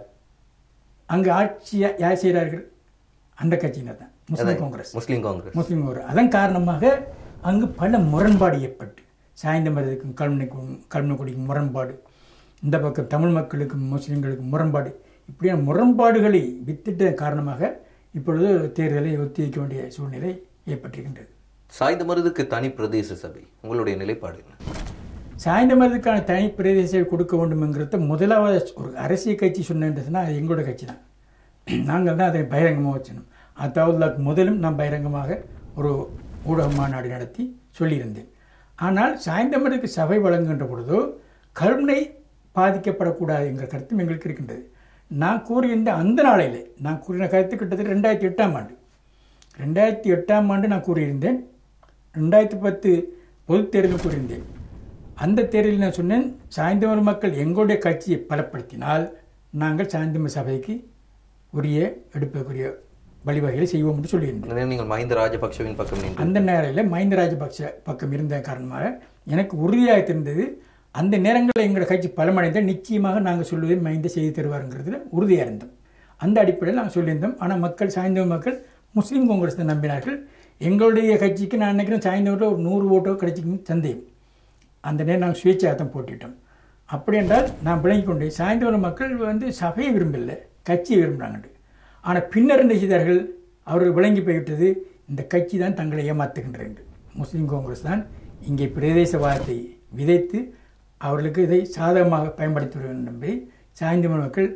அங்கு ஆட்சி யா- யார் செய்கிறார்கள் அந்த கட்சியினர் தான் முஸ்லீம் காங்கிரஸ் முஸ்லீம் காங்கிரஸ் முஸ்லீம் காங்கிரஸ் அதன் காரணமாக அங்கு பல முரண்பாடு ஏற்பட்டு சாய்ந்தமரத்துக்கும் கல்முனைக்கும் கல்முனைக்குடிக்கும் முரண்பாடு இந்த பக்கம் தமிழ் மக்களுக்கும் முஸ்லீம்களுக்கும் முரண்பாடு இப்படியான முரண்பாடுகளை வித்திட்ட காரணமாக இப்பொழுது தேர்தலை ஒத்திவைக்க வேண்டிய சூழ்நிலை ஏற்பட்டிருக்கின்றது சாய்ந்த மருதுக்கு தனி பிரதேச சபை உங்களுடைய நிலைப்பாடு என்ன சாய்ந்தமரத்துக்கான தனி பிரதேசம் கொடுக்க வேண்டும்ங்கிறத முதலாவது ஒரு அரசியல் கட்சி சொன்னேன்றதுன்னா அது எங்களோட கட்சி தான் நாங்கள் தான் அதை பகிரங்கமாக வச்சணும் அத்தாவுல்லாக்கு முதலும் நான் பகிரங்கமாக ஒரு ஊடக மாநாடு நடத்தி சொல்லியிருந்தேன் ஆனால் சாய்ந்தமருக்கு சபை வழங்குகின்ற பொழுதோ கருணை பாதிக்கப்படக்கூடாது என்கிற கருத்தும் எங்களுக்கு இருக்கின்றது நான் கூறியிருந்த அந்த நாளையில் நான் கூறின கருத்து கிட்டத்தட்ட ரெண்டாயிரத்தி எட்டாம் ஆண்டு ரெண்டாயிரத்தி எட்டாம் ஆண்டு நான் கூறியிருந்தேன் ரெண்டாயிரத்தி பத்து பொதுத் தேர்தல் கூறியிருந்தேன் அந்த தேர்தலில் நான் சொன்னேன் சாய்ந்தமர் மக்கள் எங்களுடைய கட்சியை பலப்படுத்தினால் நாங்கள் சாய்ந்தமர் சபைக்கு உரிய எடுப்பதற்குரிய வழிவகைகளை செய்வோம் என்று சொல்லியிருந்தேன் அந்த நேரம் நீங்கள் மஹிந்த ராஜபக்ஷவின் பக்கம் நின்று அந்த நேரில் மஹிந்த ராஜபக்ஷ பக்கம் இருந்த காரணமாக எனக்கு உறுதியாக தெரிந்தது அந்த நேரங்களில் எங்களோட கட்சி பலமடைந்தால் நிச்சயமாக நாங்கள் சொல்லுவதை மஹிந்த செய்து தருவாருங்கிறதுல உறுதியாக இருந்தோம் அந்த அடிப்படையில் நாங்கள் சொல்லியிருந்தோம் ஆனால் மக்கள் சாய்ந்தவ மக்கள் முஸ்லீம் காங்கிரஸ் தான் நம்பினார்கள் எங்களுடைய கட்சிக்கு நான் நினைக்கிறேன் சாய்ந்தவர்கள் ஒரு நூறு ஓட்டோ கிடைச்சிக்கும் சந்தேகம் அந்த நேரம் நாங்கள் சுயேட்சையாக தான் போட்டிட்டோம் அப்படி என்றால் நான் விளங்கி கொண்டு சாய்ந்தவர மக்கள் வந்து சபையை விரும்பல கட்சியை விரும்புகிறாங்க ஆனால் பின்னர் என்ன செய்தார்கள் அவர்கள் விளங்கி போய்விட்டது இந்த கட்சி தான் தங்களை ஏமாத்துகின்றது என்று முஸ்லீம் காங்கிரஸ் தான் இங்கே பிரதேசவாதத்தை விதைத்து அவர்களுக்கு இதை சாதகமாக பயன்படுத்தி வர வேண்டும் என்பதை சாய்ந்தமர மக்கள்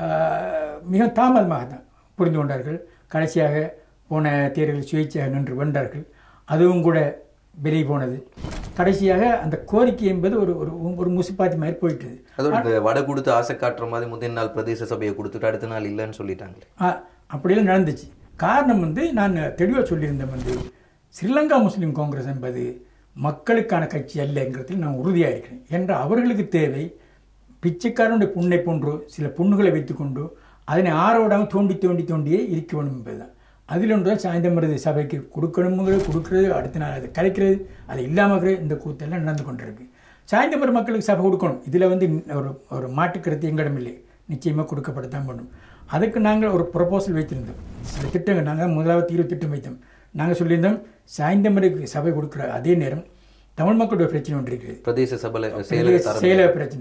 ஆஹ், மிக தாமதமாக தான் புரிந்து கொண்டார்கள் கடைசியாக போன தேர்தலில் சுயேட்சையாக நின்று வென்றார்கள் அதுவும் கூட விலை போனது கடைசியாக அந்த கோரிக்கை என்பது ஒரு ஒரு ஒரு முசிப்பாத்தி மாதிரி போயிட்டுது அதோட இந்த வடை கொடுத்து ஆசை காட்டுற மாதிரி முதல் நாள் பிரதேச சபையை கொடுத்துட்டு அடுத்த நாள் இல்லைன்னு சொல்லிட்டாங்களே ஆ, அப்படியெல்லாம் நடந்துச்சு காரணம் வந்து நான் தெளிவாக சொல்லியிருந்தேன் வந்து ஸ்ரீலங்கா முஸ்லீம் காங்கிரஸ் என்பது மக்களுக்கான கட்சி அல்லங்கிறதுல நான் உறுதியாக இருக்கிறேன் என்ற அவர்களுக்கு தேவை பிச்சைக்காரனுடைய புண்ணை போன்றோ சில புண்ணுகளை வைத்துக்கொண்டு அதனை ஆறவிடாமல் தோண்டி தோண்டி தோண்டியே இருக்க வேண்டும் என்பதுதான் அதில் ஒன்று தான் சாய்ந்தமருது சபைக்கு கொடுக்கணுங்கிறது கொடுக்கறது அடுத்த நாள் அதை கலைக்கிறது அது இல்லாமல் இந்த கூத்தெல்லாம் நடந்து கொண்டிருக்கு சாய்ந்தமர மக்களுக்கு சபை கொடுக்கணும் இதில் வந்து ஒரு ஒரு மாட்டுக்கருத்து எங்களிடம் இல்லை நிச்சயமாக கொடுக்கப்படத்தான் வேண்டும் அதுக்கு நாங்கள் ஒரு ப்ரொபோசல் வைத்திருந்தோம் சில திட்டங்கள் நாங்கள் முதலாவது தீர்வு திட்டம் வைத்தோம் நாங்கள் சொல்லியிருந்தோம் சாய்ந்தமருக்கு சபை கொடுக்குற அதே நேரம் தமிழ் மக்களுடைய பிரச்சனை ஒன்று இருக்குது பிரதேச சபையில பெரிய செயலர் தரம் செயல பிரச்சனை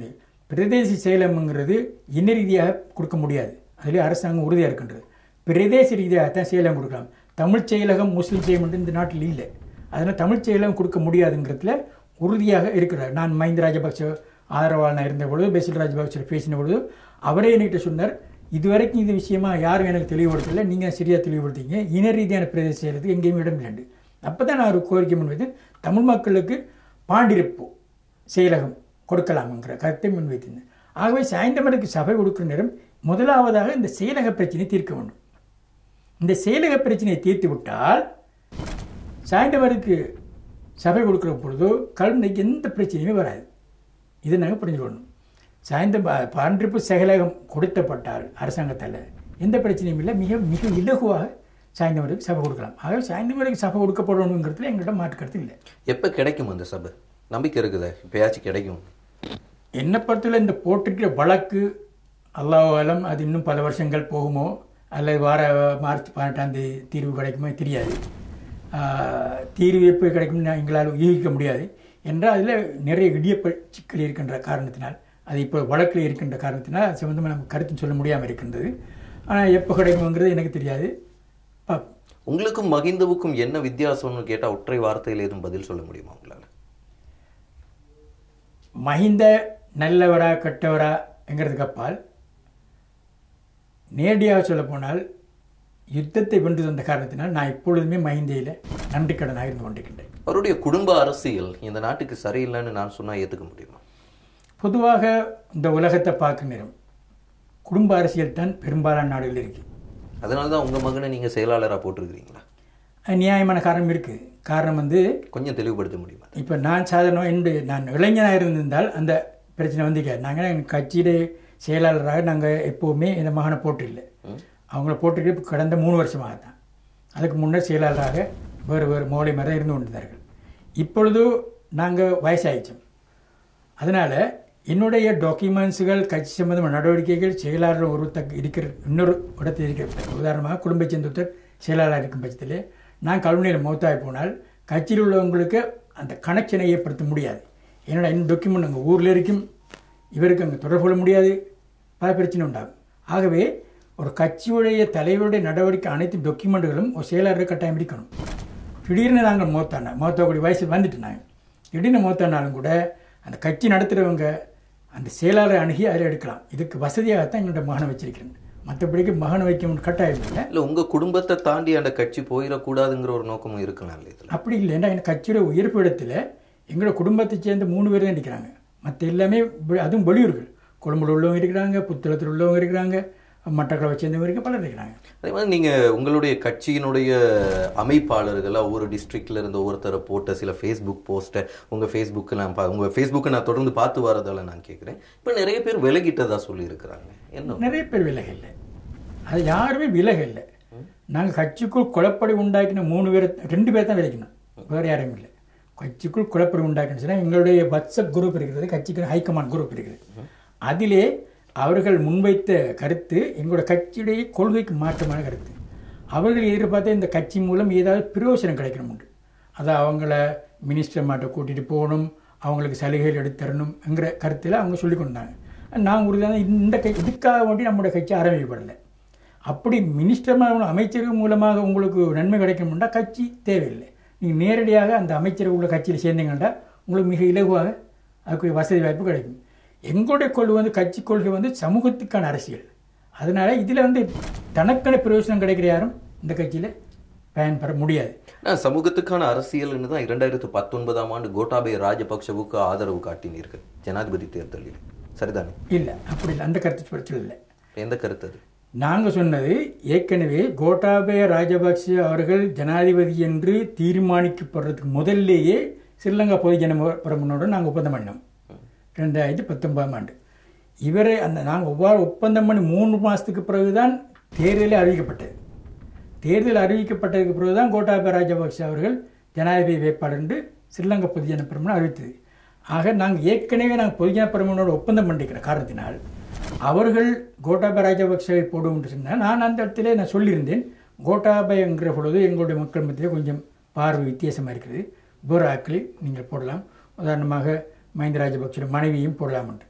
பிரதேச சேலம்ங்கிறது இன ரீதியாக கொடுக்க முடியாது அதிலே அரசாங்கம் உறுதியாக இருக்கின்றது பிரதேச ரீதியாக தான் சேலம் கொடுக்கலாம் தமிழ் செயலகம் முஸ்லீம் செயலம் இந்த நாட்டில் இல்லை அதனால் தமிழ் செயலகம் கொடுக்க முடியாதுங்கிறதுல உறுதியாக இருக்கிறார் நான் மஹிந்த ராஜபக்ச ஆதரவாளனாக இருந்த பொழுது பெசில் ராஜபக்ச பேசின பொழுது அவரே என்கிட்ட சொன்னார் இதுவரைக்கும் இது விஷயமா யாரும் எனக்கு தெளிவுபடுத்தலை நீங்கள் சரியாக தெளிவுபடுத்திங்க இன ரீதியான பிரதேச செயலத்துக்கு எங்கேயுமே இடம் இல்லைண்டு அப்போ தான் நான் ஒரு கோரிக்கை முன்வைத்து தமிழ் மக்களுக்கு பாண்டிருப்பு செயலகம் கொடுக்கலாம்ங்கிற கருத்தை முன்வைத்திருந்தேன் ஆகவே சாயந்தமருக்கு சபை கொடுக்கிற நேரம் முதலாவதாக இந்த செயலக பிரச்சனையை தீர்க்க வேண்டும் இந்த செயலக பிரச்சனையை தீர்த்து விட்டால் சாயந்தமருக்கு சபை கொடுக்குற பொழுதோ கல்விக்கு எந்த பிரச்சனையுமே வராது இதை நாங்கள் புரிஞ்சுக்கணும் சாயந்தரம் பா- பாண்டிருப்பு செயலகம் கொடுத்தப்பட்டால் அரசாங்கத்தால் எந்த பிரச்சனையும் இல்லை மிக மிக இலகுவாக சாயந்தமருக்கு சபை கொடுக்கலாம் ஆகவே சாயந்தமருக்கு சபை கொடுக்கப்படணுங்கிறதுல எங்கள்கிட்ட மாற்று கருத்து இல்லை எப்போ கிடைக்கும் அந்த சபை நம்பிக்கை இருக்குதா இப்போயாச்சும் கிடைக்கும் என்னை பொறுத்தவரை இந்த போட்டிருக்கிற வழக்கு அல்லாஹாலம் அது இன்னும் பல வருஷங்கள் போகுமோ அல்லது வார மார்ச் பதினெட்டாம் தேதி தீர்வு கிடைக்குமோ தெரியாது ஆஹ், தீர்வு எப்போ கிடைக்கும்னு எங்களால் யூகிக்க முடியாது என்றால் அதில் நிறைய இடியப்ப சிக்கல் இருக்கின்ற காரணத்தினால் அது இப்போ வழக்கில் இருக்கின்ற காரணத்தினால் அது சம்மந்தமாக நம்ம கருத்து சொல்ல முடியாமல் இருக்கின்றது ஆனால் எப்போ கிடைக்குங்கிறது எனக்கு தெரியாது பார்ப்போம் உங்களுக்கும் மகிந்தவுக்கும் என்ன வித்தியாசம்னு கேட்டால் ஒற்றை வார்த்தையில் எதுவும் பதில் சொல்ல முடியுமா உங்களால் மஹிந்த நல்லவரா கெட்டவரா என்கிறதுக்கு அப்பால் நேரடியாக சொல்லப்போனால் யுத்தத்தை வென்று தந்த காரணத்தினால் நான் எப்பொழுதுமே மஹிந்தையில் நன்றி கடனாக இருந்து கொண்டிருக்கின்றேன் அவருடைய குடும்ப அரசியல் இந்த நாட்டுக்கு சரியில்லைன்னு நான் சொன்னால் ஏற்றுக்க முடியுமா பொதுவாக இந்த உலகத்தை பார்க்க நேரம் குடும்ப அரசியல் தான் பெரும்பாலான நாடுகள் இருக்குது அதனால தான் உங்கள் மகனை நீங்கள் செயலாளராக போட்டிருக்கிறீங்களா அது நியாயமான காரணம் இருக்குது காரணம் வந்து கொஞ்சம் தெளிவுபடுத்த முடியுமா இப்போ நான் சாதாரண என்னுடைய நான் இளைஞனாக இருந்திருந்தால் அந்த பிரச்சனை வந்திருக்காது நாங்கள் எங்கள் கட்சியிலே செயலாளராக நாங்கள் எப்போவுமே இந்த மகனை போட்டில்லை அவங்கள போட்டுட்டு இப்ப கடந்த மூணு வருஷமாக தான் அதுக்கு முன்னர் செயலாளராக வேறு வேறு மோளை மாதிரி இருந்து கொண்டிருந்தார்கள் இப்பொழுது நாங்கள் வயசாயிச்சோம் அதனால் என்னுடைய டாக்குமெண்ட்ஸுகள் கட்சி சம்பந்தமான நடவடிக்கைகள் செயலாளர் ஒருத்தர் இருக்கிற இன்னொரு இடத்தில் இருக்கிற உதாரணமாக குடும்ப சேர்ந்தொருத்தர் செயலாளர் இருக்கும் பட்சத்தில் நான் கல்முனையில் மௌத்தாகி போனால் கட்சியில் உள்ளவங்களுக்கு அந்த கனெக்ஷனை ஏற்படுத்த முடியாது என்னோட இந்த டாக்குமெண்ட் அங்கே ஊரில் இருக்கும் இவருக்கு அங்கே தொடர்பு கொள்ள முடியாது பல பிரச்சனை உண்டாகும் ஆகவே ஒரு கட்சியுடைய தலைவருடைய நடவடிக்கை அனைத்து டாக்குமெண்ட்டுகளும் ஒரு செயலாளர் கட்டாயம் இருக்கணும் திடீர்னு நாங்கள் மௌத்தான மௌத்தாக்கூடிய வயசு வந்துட்டு நாங்கள் திடீர்னு மௌத்தானாலும் கூட அந்த கட்சி நடத்துகிறவங்க அந்த செயலாளரை அணுகி அதில் எடுக்கலாம் இதுக்கு வசதியாகத்தான் என்னோட மகனை வச்சிருக்கிறேன் மற்றபடிக்கு மகனை வைக்க கட்டாயம் இல்லை இல்லை உங்கள் குடும்பத்தை தாண்டி அந்த கட்சி போயிடக்கூடாதுங்கிற ஒரு நோக்கமும் இருக்கலாம் இல்லை இதில் அப்படி இல்லை ஏன்னா எனக்கு கட்சியோட உயர்ப்பு இடத்துல எங்களோட குடும்பத்தை சேர்ந்த மூணு பேர் தான் நிற்கிறாங்க மற்ற எல்லாமே வெ- அதுவும் வெளியூர்கள் கொழும்புல உள்ளவங்க இருக்கிறாங்க புத்தளத்தில் உள்ளவங்க இருக்கிறாங்க மட்டக்களை சேர்ந்தவங்க இருக்க பலர் இருக்கிறாங்க அதே மாதிரி நீங்கள் உங்களுடைய கட்சியினுடைய அமைப்பாளர்களா ஒவ்வொரு டிஸ்ட்ரிக்ட்ல இருந்து ஒவ்வொருத்தரை போட்ட சில ஃபேஸ்புக் போஸ்ட்டை உங்கள் ஃபேஸ்புக்கு நான் பா உங்கள் ஃபேஸ்புக்கை நான் தொடர்ந்து பார்த்து வரதால நான் கேட்குறேன் இப்போ நிறைய பேர் விலகிட்டதா சொல்லியிருக்கிறாங்க என்ன நிறைய பேர் விலக இல்லை அது யாருமே விலக இல்லை நாங்கள் கட்சிக்குள் குழப்படி உண்டாக்கின மூணு பேர் ரெண்டு பேர் தான் விளைக்கணும் வேறு யாரும் இல்லை கட்சிக்குள் குழப்படி உண்டாக்கணும் சொன்னால் எங்களுடைய வாட்ஸ்அப் குரூப் இருக்கிறது கட்சிக்கு ஹைகமாண்ட் குரூப் இருக்கிறது அதிலே அவர்கள் முன்வைத்த கருத்து எங்களோட கட்சியுடைய கொள்கைக்கு மாற்றமான கருத்து அவர்கள் எதிர்பார்த்த இந்த கட்சி மூலம் ஏதாவது பிரயோஜனம் கிடைக்கணும் உண்டு அதை அவங்கள மினிஸ்டர் மாட்ட கூட்டிகிட்டு போகணும் அவங்களுக்கு சலுகைகள் எடுத்து தரணுங்கிற கருத்தில் அவங்க சொல்லி கொண்டாங்க நான் உறுதியான இந்த கை இதுக்காக வேண்டி நம்முடைய கட்சி ஆரம்பிக்கப்படலை அப்படி மினிஸ்டர் மூலம் அமைச்சர்கள் மூலமாக உங்களுக்கு நன்மை கிடைக்கணும்னா கட்சி தேவையில்லை நீங்கள் நேரடியாக அந்த அமைச்சர்கள் உள்ள கட்சியில் சேர்ந்தீங்கன்னா உங்களுக்கு மிக இலகுவாக அதுக்குரிய வசதி வாய்ப்பு கிடைக்கும் எங்களுடைய கொள்கை வந்து கட்சி கொள்கை வந்து சமூகத்துக்கான அரசியல் அதனால இதில் வந்து தனக்கான பிரயோஜனம் கிடைக்கிற யாரும் இந்த கட்சியில் பயன்பெற முடியாது நான் சமூகத்துக்கான அரசியல்னு தான் இரண்டாயிரத்து பத்தொன்பதாம் ஆண்டு கோட்டாபய ராஜபக்சவுக்கு ஆதரவு காட்டினீர்கள் ஜனாதிபதி தேர்தலில் சரிதானே இல்லை அப்படி இல்லை அந்த கருத்து பிரச்சனை இல்லை எந்த கருத்து அது நாங்கள் சொன்னது ஏற்கனவே கோட்டாபய ராஜபக்ஷ அவர்கள் ஜனாதிபதி என்று தீர்மானிக்கப்படுறதுக்கு முதல்லேயே ஸ்ரீலங்கா பொதுஜன பிரமுனோடு நாங்கள் ஒப்பந்தம் பண்ணினோம் ரெண்டாயிரத்தி பத்தொன்பதாம் ஆண்டு இவரை அந்த நாங்கள் ஒவ்வாறு ஒப்பந்தம் பண்ணி மூணு மாதத்துக்கு பிறகுதான் தேர்தலே அறிவிக்கப்பட்டது தேர்தல் அறிவிக்கப்பட்டதுக்கு பிறகுதான் கோட்டாபய ராஜபக்ஷ அவர்கள் ஜனாதிபதி வேட்பாளர் என்று ஸ்ரீலங்கா பொதுஜன பிரமுன அறிவித்தது ஆக நாங்கள் ஏற்கனவே நாங்கள் பொதுஜன பிரமுனோட ஒப்பந்தம் பண்ணிக்கிற காரணத்தினால் அவர்கள் கோட்டாபய ராஜபக்சவை போடும் என்று சொன்னால் நான் அந்த இடத்துல நான் சொல்லியிருந்தேன் கோட்டாபயங்கிற பொழுது எங்களுடைய மக்கள் மத்தியில் கொஞ்சம் பார்வை வித்தியாசமாக இருக்கிறது வேறு ஆட்களை நீங்கள் போடலாம் உதாரணமாக மஹிந்த ராஜபக்சோட மனைவியும் போடலாம் என்று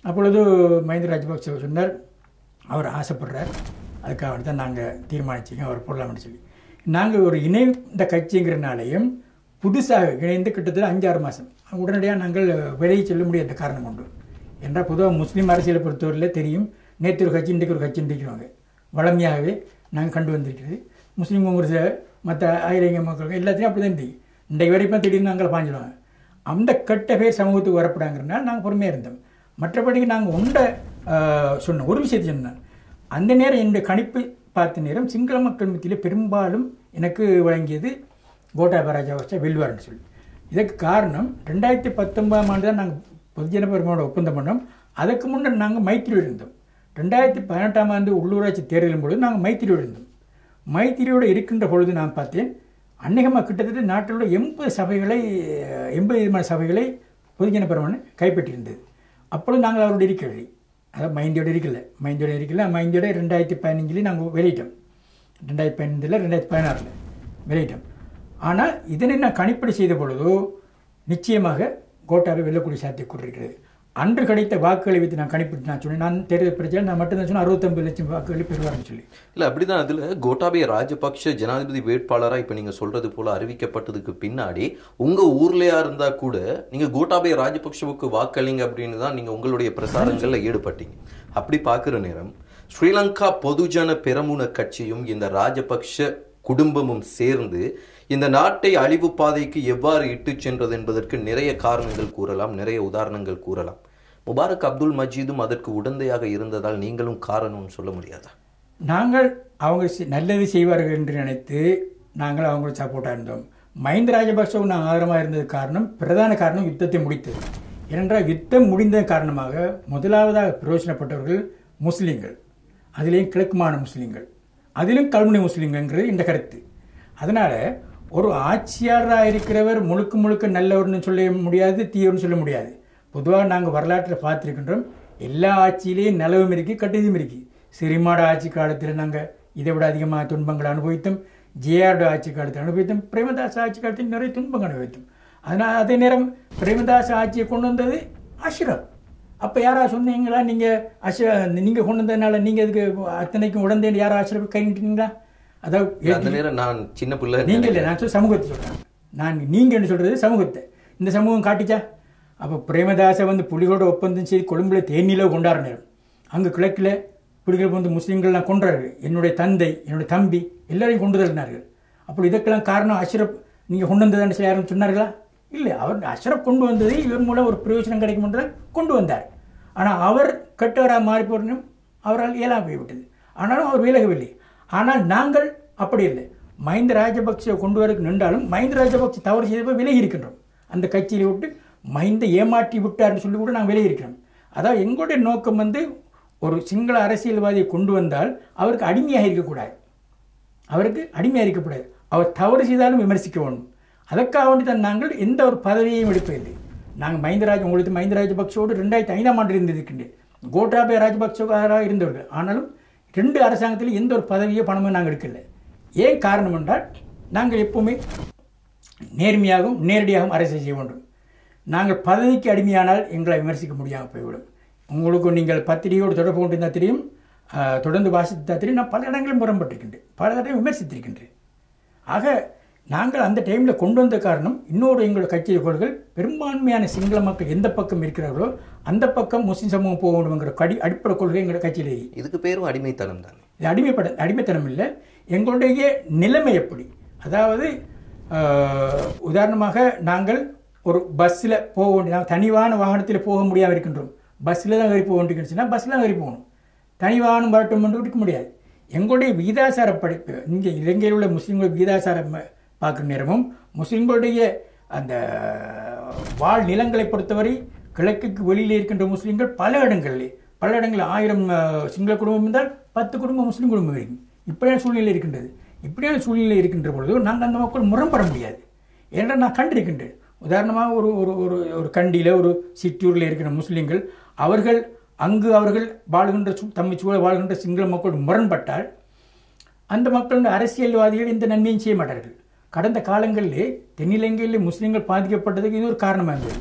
அப்பொழுது மஹிந்த ராஜபக்ச சொன்னார் அவர் ஆசைப்படுறார் அதுக்காக தான் நாங்கள் தீர்மானிச்சிங்க அவர் போடலாம்னு சொல்லி நாங்கள் ஒரு இணைந்த கட்சிங்கிறனாலையும் புதுசாக இணைந்து கிட்டத்தட்ட அஞ்சாறு மாதம் உடனடியாக நாங்கள் வெளியே செல்ல முடியாத காரணம் உண்டு என்றால் பொதுவாக முஸ்லீம் அரசியலை பொறுத்தவரையில் தெரியும் நேற்று ஒரு கட்சி இன்றைக்கு ஒரு கட்சி இருக்கிறாங்க வளமையாகவே நாங்கள் கண்டு வந்திருக்கிறது முஸ்லீம் காங்கிரஸ் மற்ற ஆயிரங்க மக்கள் எல்லாத்தையும் அப்படி தான் இருந்தது இன்றைக்கு வரைக்கும் திடீர்னு நாங்கள் பாஞ்சிடுவாங்க அந்த கெட்ட பேர் சமூகத்துக்கு வரப்படாங்கிறனால நாங்கள் பொறுமையாக இருந்தோம் மற்றபடி நாங்கள் உண்டை ஆஹ், சொன்னோம் ஒரு விஷயத்தை சொன்னேன் அந்த நேரம் என்னுடைய கணிப்பு பார்த்த நேரம் சிங்கள மக்கள் மத்தியில் பெரும்பாலும் எனக்கு வழங்கியது கோட்டாபய ராஜபக்ச வெல்வார்னு சொல்லி இதற்கு காரணம் ரெண்டாயிரத்தி பத்தொன்பதாம் ஆண்டு தான் நாங்கள் பொதுஜன பெருமானோட ஒப்பந்தம் பண்ணோம் அதுக்கு முன்னர் நாங்கள் மைத்திரியோடு இருந்தோம் ரெண்டாயிரத்தி பதினெட்டாம் ஆண்டு உள்ளூராட்சி தேர்தலின் பொழுது நாங்கள் மைத்திரியோடு இருந்தோம் மைத்திரியோடு இருக்கின்ற பொழுது நான் பார்த்தேன் அநேகமாக கிட்டத்தட்ட நாட்டில் உள்ள எண்பது சபைகளை எண்பது விதமான சபைகளை பொதுஜன பெருமான் கைப்பற்றியிருந்தது அப்பொழுது நாங்கள் அவரோட இருக்கவில்லை அதாவது மைண்டியோட இருக்கல மைண்டியோட இருக்கல மைண்டியோட ரெண்டாயிரத்தி பதினஞ்சில் நாங்கள் வெளியிட்டோம் ரெண்டாயிரத்தி பதினைந்தில் ரெண்டாயிரத்தி பதினாறில் வெளியிட்டோம் ஆனால் இதனை நான் கணிப்பீடு செய்த பொழுதோ நிச்சயமாக கோட்டாவை வெல்லக்கூடிய சாத்தியக்கூறு இருக்கிறது அன்று கிடைத்த வாக்குகளை வைத்து நான் கணிப்பிட்டு நான் சொன்னேன் நான் தேர்தல் பிரச்சாரம் நான் மட்டும் தான் சொன்னேன் அறுபத்தொம்பது லட்சம் வாக்குகளை பெறுவார்னு சொல்லி இல்ல அப்படிதான் அதுல கோட்டாபய ராஜபக்ஷ ஜனாதிபதி வேட்பாளரா இப்ப நீங்க சொல்றது போல அறிவிக்கப்பட்டதுக்கு பின்னாடி உங்க ஊர்லயா இருந்தா கூட நீங்க கோட்டாபய ராஜபக்ஷவுக்கு வாக்களிங்க அப்படின்னு தான் நீங்க உங்களுடைய பிரசாரங்கள்ல ஈடுபட்டீங்க அப்படி பார்க்குற நேரம் ஸ்ரீலங்கா பொதுஜன பெரமுன கட்சியும் இந்த ராஜபக்ஷ குடும்பமும் சேர்ந்து இந்த நாட்டை அழிவு பாதைக்கு எவ்வாறு இட்டுச் சென்றது என்பதற்கு நிறைய காரணங்கள் கூறலாம் நிறைய உதாரணங்கள் கூறலாம் முபாரக் அப்துல் மஜீதும் அதற்கு உடந்தையாக இருந்ததால் நீங்களும் காரணம்னு சொல்ல முடியாதா நாங்கள் அவங்க செ- நல்லது செய்வார்கள் என்று நினைத்து நாங்கள் அவங்களுக்கு சப்போர்ட்டாக இருந்தோம் மஹிந்த ராஜபக்சவும் நான் ஆதரவாக இருந்தது காரணம் பிரதான காரணம் யுத்தத்தை முடித்தது ஏனென்றால் யுத்தம் முடிந்த காரணமாக முதலாவதாக பிரயோஜனப்பட்டவர்கள் முஸ்லீம்கள் அதிலேயும் கிழக்கு மாநில முஸ்லீம்கள் அதிலும் கல்முனை முஸ்லீம்கள்ங்கிறது இந்த கருத்து அதனால் ஒரு ஆட்சியாளராக இருக்கிறவர் முழுக்க முழுக்க நல்லவர்னு சொல்ல முடியாது தீயவர்னு சொல்ல முடியாது பொதுவாக நாங்கள் வரலாற்றில் பார்த்துருக்கின்றோம் எல்லா ஆட்சியிலேயும் நலவும் இருக்கு கெட்டதும் இருக்கு சிறிமாட ஆட்சி காலத்தில் நாங்கள் இதை விட அதிகமாக துன்பங்களை அனுபவித்தோம் ஜேஆர்டு ஆட்சி காலத்தில் அனுபவித்தோம் பிரேமதாஸ் ஆட்சி காலத்தில் நிறைய துன்பங்கள் அனுபவித்தோம் அதனால் அதே நேரம் பிரேமதாஸ் ஆட்சியை கொண்டு வந்தது அஷ்ரப் அப்போ யாரா சொன்னீங்களா நீங்கள் அஷ நீங்கள் கொண்டு வந்ததுனால நீங்கள் இதுக்கு அத்தனைக்கும் உடந்தேன் யாரா அஷ்ரப் கை நிட்டீங்களா அதாவது அந்த நேரம் நான் சின்ன பிள்ளை நீங்க இல்லை நான் சொல்ல சமூகத்தை சொல்கிறேன் நான் நீங்கன்னு சொல்கிறது சமூகத்தை இந்த சமூகம் காட்டிச்சா அப்போ பிரேமதாசை வந்து புலிகளோட ஒப்பந்தம் செய்து கொழும்புல தேனியில கொண்டாட நேரம் அங்கே கிழக்கில் புலிகள் வந்து முஸ்லீம்கள்லாம் கொன்றார்கள் என்னுடைய தந்தை என்னுடைய தம்பி எல்லாரையும் கொண்டு தள்ளினார்கள் அப்போ இதற்கெல்லாம் காரணம் அஷ்ரப் நீங்கள் கொண்டு வந்ததான்னு சொல்லி யாரும் சொன்னார்களா இல்லை அவர் அஷ்ரப் கொண்டு வந்ததை இவர் மூலம் ஒரு பிரயோஜனம் கிடைக்கும் என்று தான் கொண்டு வந்தார் ஆனால் அவர் கெட்டவராக மாறி போறனும் அவரால் இயலாம போய்விட்டது ஆனாலும் அவர் விலகவில்லை ஆனால் நாங்கள் அப்படி இல்லை மஹிந்த ராஜபக்சே கொண்டு வரக்கு நின்றாலும் மஹிந்த ராஜபக்சே தவறு செய்தப்போ விலகி இருக்கின்றோம் அந்த கட்சியை விட்டு மஹிந்த ஏமாற்றி விட்டார்னு சொல்லி கூட நாங்கள் விலகி இருக்கிறோம் அதாவது எங்களுடைய நோக்கம் வந்து ஒரு சிங்கள அரசியல்வாதியை கொண்டு வந்தால் அவருக்கு அடிமையாக இருக்கக்கூடாது அவருக்கு அடிமையாக இருக்கக்கூடாது அவர் தவறு செய்தாலும் விமர்சிக்க வேண்டும் அதற்காக வேண்டி தான் நாங்கள் எந்த ஒரு பதவியையும் எடுப்பதில்லை நாங்கள் மஹிந்தராஜ் உங்களுக்கு மஹிந்த ராஜபக்சோடு ரெண்டாயிரத்தி ஐந்தாம் ஆண்டு இருந்திருக்கின்றேன் கோட்டாபய ராஜபக்சவாராக இருந்தவர்கள் ஆனாலும் ரெண்டு அரசாங்கத்திலும் எந்த ஒரு பதவியோ பணமோ நாங்கள் எடுக்கல ஏன் காரணம் என்றால் நாங்கள் எப்பவுமே நேர்மையாகவும் நேரடியாகவும் அரசியல் செய்ய வேண்டும் நாங்கள் பதவிக்கு அடிமையானால் எங்களை விமர்சிக்க முடியாமல் போய்விடும் உங்களுக்கு நீங்கள் பத்திரிகையோடு தொடர்பு கொண்டிருந்தால் தெரியும் ஆஹ், தொடர்ந்து வாசித்தா தெரியும் நான் பல இடங்களில் முரண்பட்டிருக்கின்றேன் பல தடவை விமர்சித்திருக்கின்றேன் ஆக நாங்கள் அந்த டைமில் கொண்டு வந்த காரணம் இன்னொரு எங்களோட கட்சி கொள்கள் பெரும்பான்மையான சிங்கள மக்கள் எந்த பக்கம் இருக்கிறார்களோ அந்த பக்கம் முஸ்லிம் சமூகம் போக வேண்டும்ங்கிற கடி அடிப்படை கொள்கை எங்களோட கட்சியிலேயே இதுக்கு பேரும் அடிமைத்தனம் தானே இது அடிமைப்பட அடிமைத்தனம் இல்லை எங்களுடைய நிலைமை எப்படி அதாவது ஆஹ், உதாரணமாக நாங்கள் ஒரு பஸ்ஸில் போக வேண்டிய நாங்கள் தனிவான வாகனத்தில் போக முடியாமல் இருக்கின்றோம் பஸ்ஸில் தான் ஏறி போக வேண்டியிருந்துச்சுன்னா பஸ்ஸில் தான் ஏறி போகணும் தனி வாகனம் வரட்டும் என்று இருக்க முடியாது எங்களுடைய விகிதாசார படிப்பு இங்கே இலங்கையில் உள்ள முஸ்லீம்கள் விகிதாசாரம் பார்க்குற நேரமும் முஸ்லீம்களுடைய அந்த வாழ் நிலங்களை பொறுத்தவரை கிழக்குக்கு வெளியில் இருக்கின்ற முஸ்லீம்கள் பல இடங்களில் பல இடங்களில் ஆயிரம் அஹ், சிங்கள குடும்பம் இருந்தால் பத்து குடும்பம் முஸ்லீம் குடும்பம் இருக்கும் இப்படியான சூழ்நிலை இருக்கின்றது இப்படியான சூழ்நிலை இருக்கின்ற பொழுது நாங்கள் அந்த மக்கள் முரண்பட முடியாது ஏனென்றால் நான் கண்டிருக்கின்றேன் உதாரணமாக ஒரு ஒரு ஒரு ஒரு கண்டியில் ஒரு சிற்றூரில் இருக்கிற முஸ்லீம்கள் அவர்கள் அங்கு அவர்கள் வாழ்கின்ற சு- தம்மை சூழல் வாழ்கின்ற சிங்கள மக்கள் முரண்பட்டால் அந்த மக்கள் வந்து அரசியல்வாதிகள் எந்த நன்மையும் செய்ய மாட்டார்கள் கடந்த காலங்களிலே தென்னிலங்கையில் முஸ்லீம்கள் பாதிக்கப்பட்டதுக்கு இது ஒரு காரணமாக இருந்தது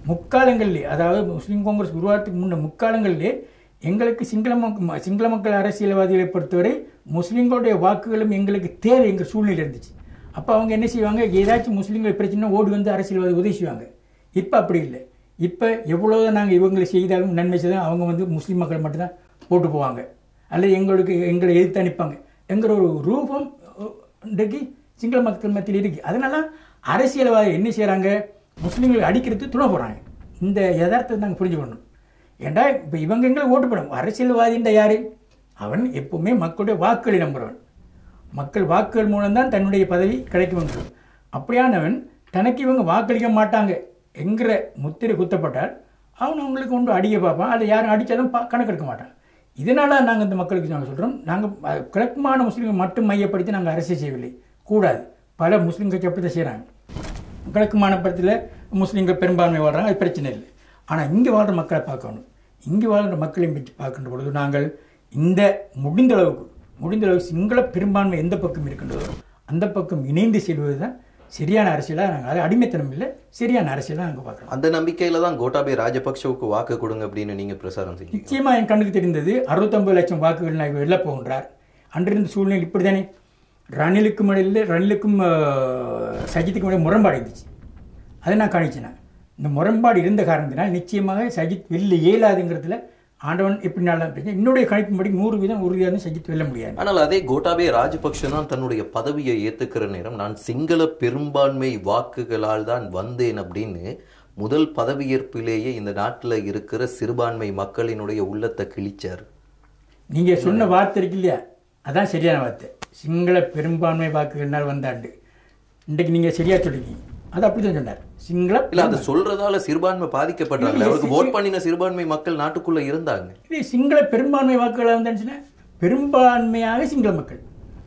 முக்காலங்களிலே அதாவது முஸ்லீம் காங்கிரஸ் உருவாகிறதுக்கு முன்ன முக்காலங்களிலே எங்களுக்கு சிங்கள மக்க சிங்கள மக்கள் அரசியல்வாதிகளை பொறுத்தவரை முஸ்லீம்களுடைய வாக்குகளும் எங்களுக்கு தேவை எங்கள் சூழ்நிலை இருந்துச்சு அப்போ அவங்க என்ன செய்வாங்க ஏதாச்சும் முஸ்லீம்கள் பிரச்சனை ஓடி வந்து அரசியல்வாதி உதவி செய்வாங்க இப்போ அப்படி இல்லை இப்போ எவ்வளோ நாங்கள் இவங்களை செய்தாலும் நன்மை செய்தாலும் அவங்க வந்து முஸ்லீம் மக்கள் மட்டும்தான் போட்டு போவாங்க அல்லது எங்களுக்கு எங்களை எதிர்த்து அனுப்பாங்க என்கிற ஒரு ரூபம் அஹ், இன்றைக்கு சிங்கள மக்கள் மத்தியில் இருக்குது அதனால அரசியல்வாதி என்ன செய்கிறாங்க முஸ்லீம்களை அடிக்கிறது துணை போகிறாங்க இந்த யதார்த்தத்தை நாங்கள் புரிஞ்சுக்கணும் ஏண்டா இப்போ இவங்க எங்களை ஓட்டு போடும் அரசியல்வாதின்ற யாரு அவன் எப்பவுமே மக்களுடைய வாக்குகளை நம்புறவன் மக்கள் வாக்குகள் மூலம்தான் தன்னுடைய பதவி கிடைக்கும் அப்படியானவன் தனக்கு இவங்க வாக்களிக்க மாட்டாங்க என்கிற முத்திரை குத்தப்பட்டால் அவன் அவங்களுக்கு கொண்டு அடிக்க பார்ப்பான் அதை யாரும் அடித்தாலும் பா கணக்கெடுக்க மாட்டான் இதனால் நாங்கள் இந்த மக்களுக்கு நாங்கள் சொல்கிறோம் நாங்கள் கிழக்குமான முஸ்லீம்கள் மட்டும் மையப்படுத்தி நாங்கள் அரசியல் செய்யவில்லை கூடாது பல முஸ்லீம் கட்சி அப்படி தான் செய்கிறாங்க கிழக்கு மாநிலத்தில் முஸ்லீம்கள் பெரும்பான்மை வாழ்கிறாங்க அது பிரச்சனை இல்லை ஆனால் இங்கே வாழ்கிற மக்களை பார்க்கணும் இங்கே வாழ்கிற மக்களையும் பற்றி பார்க்கின்ற பொழுது நாங்கள் இந்த முடிந்த அளவுக்கு முடிந்த அளவுக்கு சிங்கள பெரும்பான்மை எந்த பக்கம் இருக்கின்றதோ அந்த பக்கம் இணைந்து செல்வது தான் சரியான அரசியலாக நாங்கள் அது அடிமைத்தனம் இல்லை சரியான அரசியலாக நாங்கள் பார்க்குறோம் அந்த நம்பிக்கையில தான் கோட்டாபே ராஜபக்ஷவுக்கு வாக்கு கொடுங்க அப்படின்னு நீங்க பிரசாரம் செஞ்சீங்க நிச்சயமாக என் கண்ணுக்கு தெரிந்தது அறுபத்தொம்பது லட்சம் வாக்குகள் நான் வெளில போகின்றார் அன்றிருந்த சூழ்நிலை இப்படி தானே ரணிலுக்கும் இடையில ரணிலுக்கும் ஆஹ், சஜித்துக்கும் இடையே முரண்பாடு இருந்துச்சு அதை நான் கணிச்சேன் இந்த முரண்பாடு இருந்த காரணத்தினால் நிச்சயமாக சஜித் வெல்ல இயலாதுங்கிறதுல ஆண்டவன் எப்படி நாளாக பேச என்னுடைய கணிப்பின்படி நூறு வீதம் உறுதியாக சஜித் வெல்ல முடியாது ஆனால் அதே கோட்டாபே ராஜபக்ஷ தான் தன்னுடைய பதவியை ஏத்துக்கிற நேரம் நான் சிங்கள பெரும்பான்மை வாக்குகளால் தான் வந்தேன் அப்படின்னு முதல் பதவியேற்பிலேயே இந்த நாட்டுல இருக்கிற சிறுபான்மை மக்களினுடைய உள்ளத்தை கிழிச்சார் நீங்கள் சொன்ன வார்த்தை இருக்கு இல்லையா அதான் சரியான வார்த்தை சிங்கள பெரும்பான்மை வாக்குகள்னால் வந்தாண்டு இன்றைக்கு நீங்கள் சரியாக சொல்லிருக்கீங்க அது அப்படி தான் சொன்னார் சிங்கள இல்ல அது சொல்றதால சிறுபான்மை பாதிக்கப்படுறாங்களே அவருக்கு ஓட் பண்ணின சிறுபான்மை மக்கள் நாட்டுக்குள்ள இருந்தாங்க இது சிங்கள பெரும்பான்மை வாக்குகளாக வந்துச்சுன்னா பெரும்பான்மையாக சிங்கள மக்கள்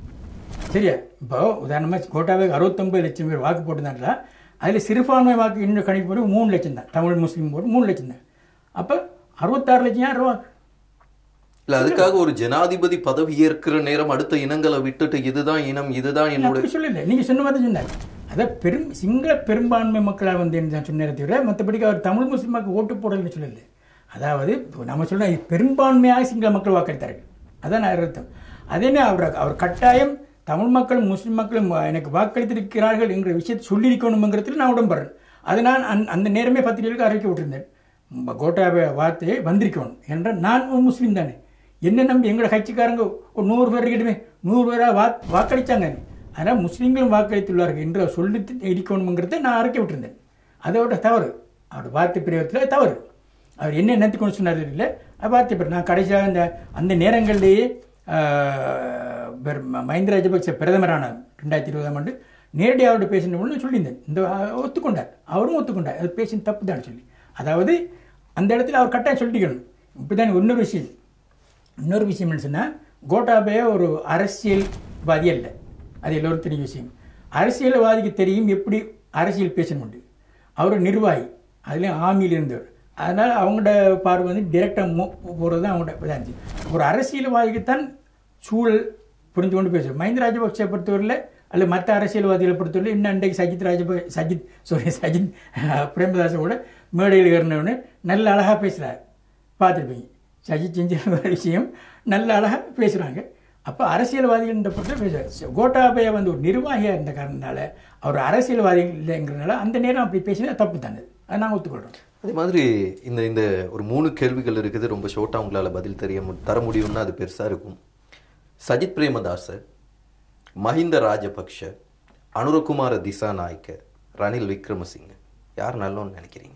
சரியா இப்போ உதாரணமாக கோட்டாவே அறுபத்தொம்பது லட்சம் பேர் வாக்கு போட்டுருந்தாங்களா அதில் சிறுபான்மை வாக்கு இன்னும் கணிப்பு போட்டு மூணு லட்சம் தான் தமிழ் முஸ்லீம் போட்டு மூணு லட்சம் தான் அப்போ அறுபத்தாறு லட்சம் யார் ரூபா இல்ல அதுக்காக ஒரு ஜனாதிபதி பதவி ஏற்கிற நேரம் அடுத்த இனங்களை விட்டுட்டு இதுதான் இனம் இதுதான் என்னோட அப்படி சொல்லல நீங்கள் சொன்ன மாதிரி சொன்னார் அதை பெரும் சிங்கள பெரும்பான்மை மக்களாக வந்து தான் சொன்னதை தவிர மற்றபடிக்கு அவர் தமிழ் முஸ்லீமாக்கு ஓட்டு போடலன்னு சொல்லல அதாவது இப்போ நம்ம சொல்ல பெரும்பான்மையாக சிங்கள மக்கள் வாக்களித்தார்கள் அதான் நான் அர்த்தம் அதேமே அவர் அவர் கட்டாயம் தமிழ் மக்களும் முஸ்லீம் மக்களும் எனக்கு வாக்களித்திருக்கிறார்கள் என்கிற விஷயத்தை சொல்லியிருக்கணுங்கிறதுல நான் உடம்படுறேன் அதை நான் அந் அந்த நேரமே பத்திரிகைகளுக்கு அறிவிக்க விட்டிருந்தேன் ம- கோட்டாபய வார்த்தையை வந்திருக்கணும் என்றால் நான் ஒரு முஸ்லீம் தானே என்ன நம்பி எங்களோட கட்சிக்காரங்க ஒரு நூறு பேர் இருக்கட்டுமே நூறு பேராக வா வாக்களித்தாங்க அதனால் முஸ்லீம்களும் வாக்களித்துள்ளார்கள் என்று அவர் சொல்லி இருக்கணுங்கிறத நான் அறிக்கை விட்டிருந்தேன் அதோட தவறு அவர் வார்த்தை பிரயோகத்தில் தவறு அவர் என்ன நினைத்து கொண்டு சொன்னார் இல்லை வார்த்தை பிரி- நான் கடைசியாக அந்த அந்த நேரங்களிலேயே ஆஹ், பெர்- ம- மஹிந்த ராஜபக்ச பிரதமரான ரெண்டாயிரத்தி இருபதாம் ஆண்டு நேரடியாக அவர்கிட்ட பேசின பொழுது சொல்லியிருந்தேன் இந்த ஆஹ், ஒத்துக்கொண்டார் அவரும் ஒத்துக்கொண்டார் அது பேசின தப்பு தான் சொல்லி அதாவது அந்த இடத்துல அவர் கட்டாயம் சொல்லிக்கணும் இப்படி தான் இன்னொரு விஷயம் இன்னொரு விஷயம் என்ன சொன்னால் கோட்டாபய ஒரு அரசியல்வாதி அல்ல அது எல்லோரும் தெரியும் விஷயம் அரசியல்வாதிக்கு தெரியும் எப்படி அரசியல் பேசணும் அவர் ஒரு நிர்வாகி அதுலேயும் ஆமியில் இருந்தவர் அதனால் அவங்களோட பார்வை வந்து டிரெக்டாக போகிறது தான் அவங்களோட இதாக இருந்துச்சு ஒரு அரசியல்வாதிக்குத்தான் சூழல் புரிந்து கொண்டு பேசுவோம் மஹிந்த ராஜபக்சே பொறுத்தவரையில் அல்லது மற்ற அரசியல்வாதிகளை பொறுத்தவரை இன்னும் அன்றைக்கு சஜித் ராஜப சஜித் சாரி சஜித் பிரேமதாசை கூட மேடையில் ஏறினவனு நல்ல அழகாக பேசுகிறார் பார்த்துருப்பீங்க சஜித் செஞ்ச ஒரு விஷயம் நல்ல அழகாக பேசுகிறாங்க அப்போ அரசியல்வாதிகள்ன்ற பொறுத்த பேசுகிறார் கோட்டாபய வந்து ஒரு நிர்வாகியாக இருந்த காரணத்தினால அவர் அரசியல்வாதி இல்லைங்கிறதுனால அந்த நேரம் அப்படி பேசினா தப்பு தானே அதை நாங்கள் ஒத்துக்கொள்கிறோம் அதே மாதிரி இந்த இந்த ஒரு மூணு கேள்விகள் இருக்குது ரொம்ப ஷோர்ட்டாக உங்களால் பதில் தெரிய மு- தர முடியும்னா அது பெருசாக இருக்கும் சஜித் பிரேமதாச மஹிந்த ராஜபக்ஷ அனுரகுமார திசாநாயக்க ரணில் விக்ரமசிங்க யார் நல்லோன்னு நினைக்கிறீங்க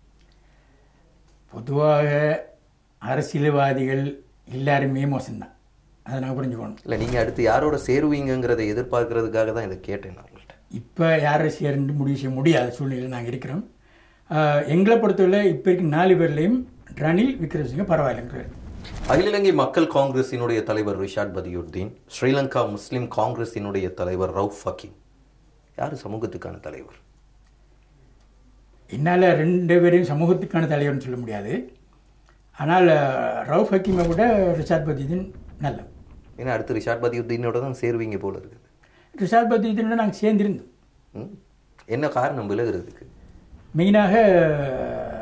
பொதுவாக அரசியல்வாதிகள் எல்லாருமே மோசம்தான் அதை நாங்கள் புரிஞ்சுக்கணும் இல்லை நீங்கள் அடுத்து யாரோட சேருவீங்கங்கிறதை எதிர்பார்க்கறதுக்காக தான் இதை கேட்டேன் நான் உங்கள்கிட்ட இப்போ யாரை சேர்ந்து முடிவு செய்ய முடியாத சூழ்நிலையில் நாங்கள் இருக்கிறோம் ஆஹ் எங்களை பொறுத்தவரை இப்போ இருக்க நாலு பேர்லேயும் ரணில் விக்ரமசிங்க பரவாயில்லைங்கிறார் அகில இலங்கை மக்கள் காங்கிரசினுடைய தலைவர் ரிஷாட் பதியுத்தீன் ஸ்ரீலங்கா முஸ்லிம் காங்கிரசினுடைய தலைவர் ரவுஃப் ஹக்கீம் யார் சமூகத்துக்கான தலைவர் என்னால் ரெண்டு பேரையும் சமூகத்துக்கான தலைவர்னு சொல்ல முடியாது ஆனால் அஹ், ரவுஃப் ஹக்கீமை விட ரிஷாத் பதீதீன் நல்ல ஏன்னா அடுத்து ரிஷாட் பதியுத்தீனோட தான் சேருவீங்க போல இருக்குது ரிஷாத் பதீதீனோட நாங்கள் சேர்ந்திருந்தோம் ம்? என்ன காரணம் விலகுறதுக்கு மெயினாக அஹ்,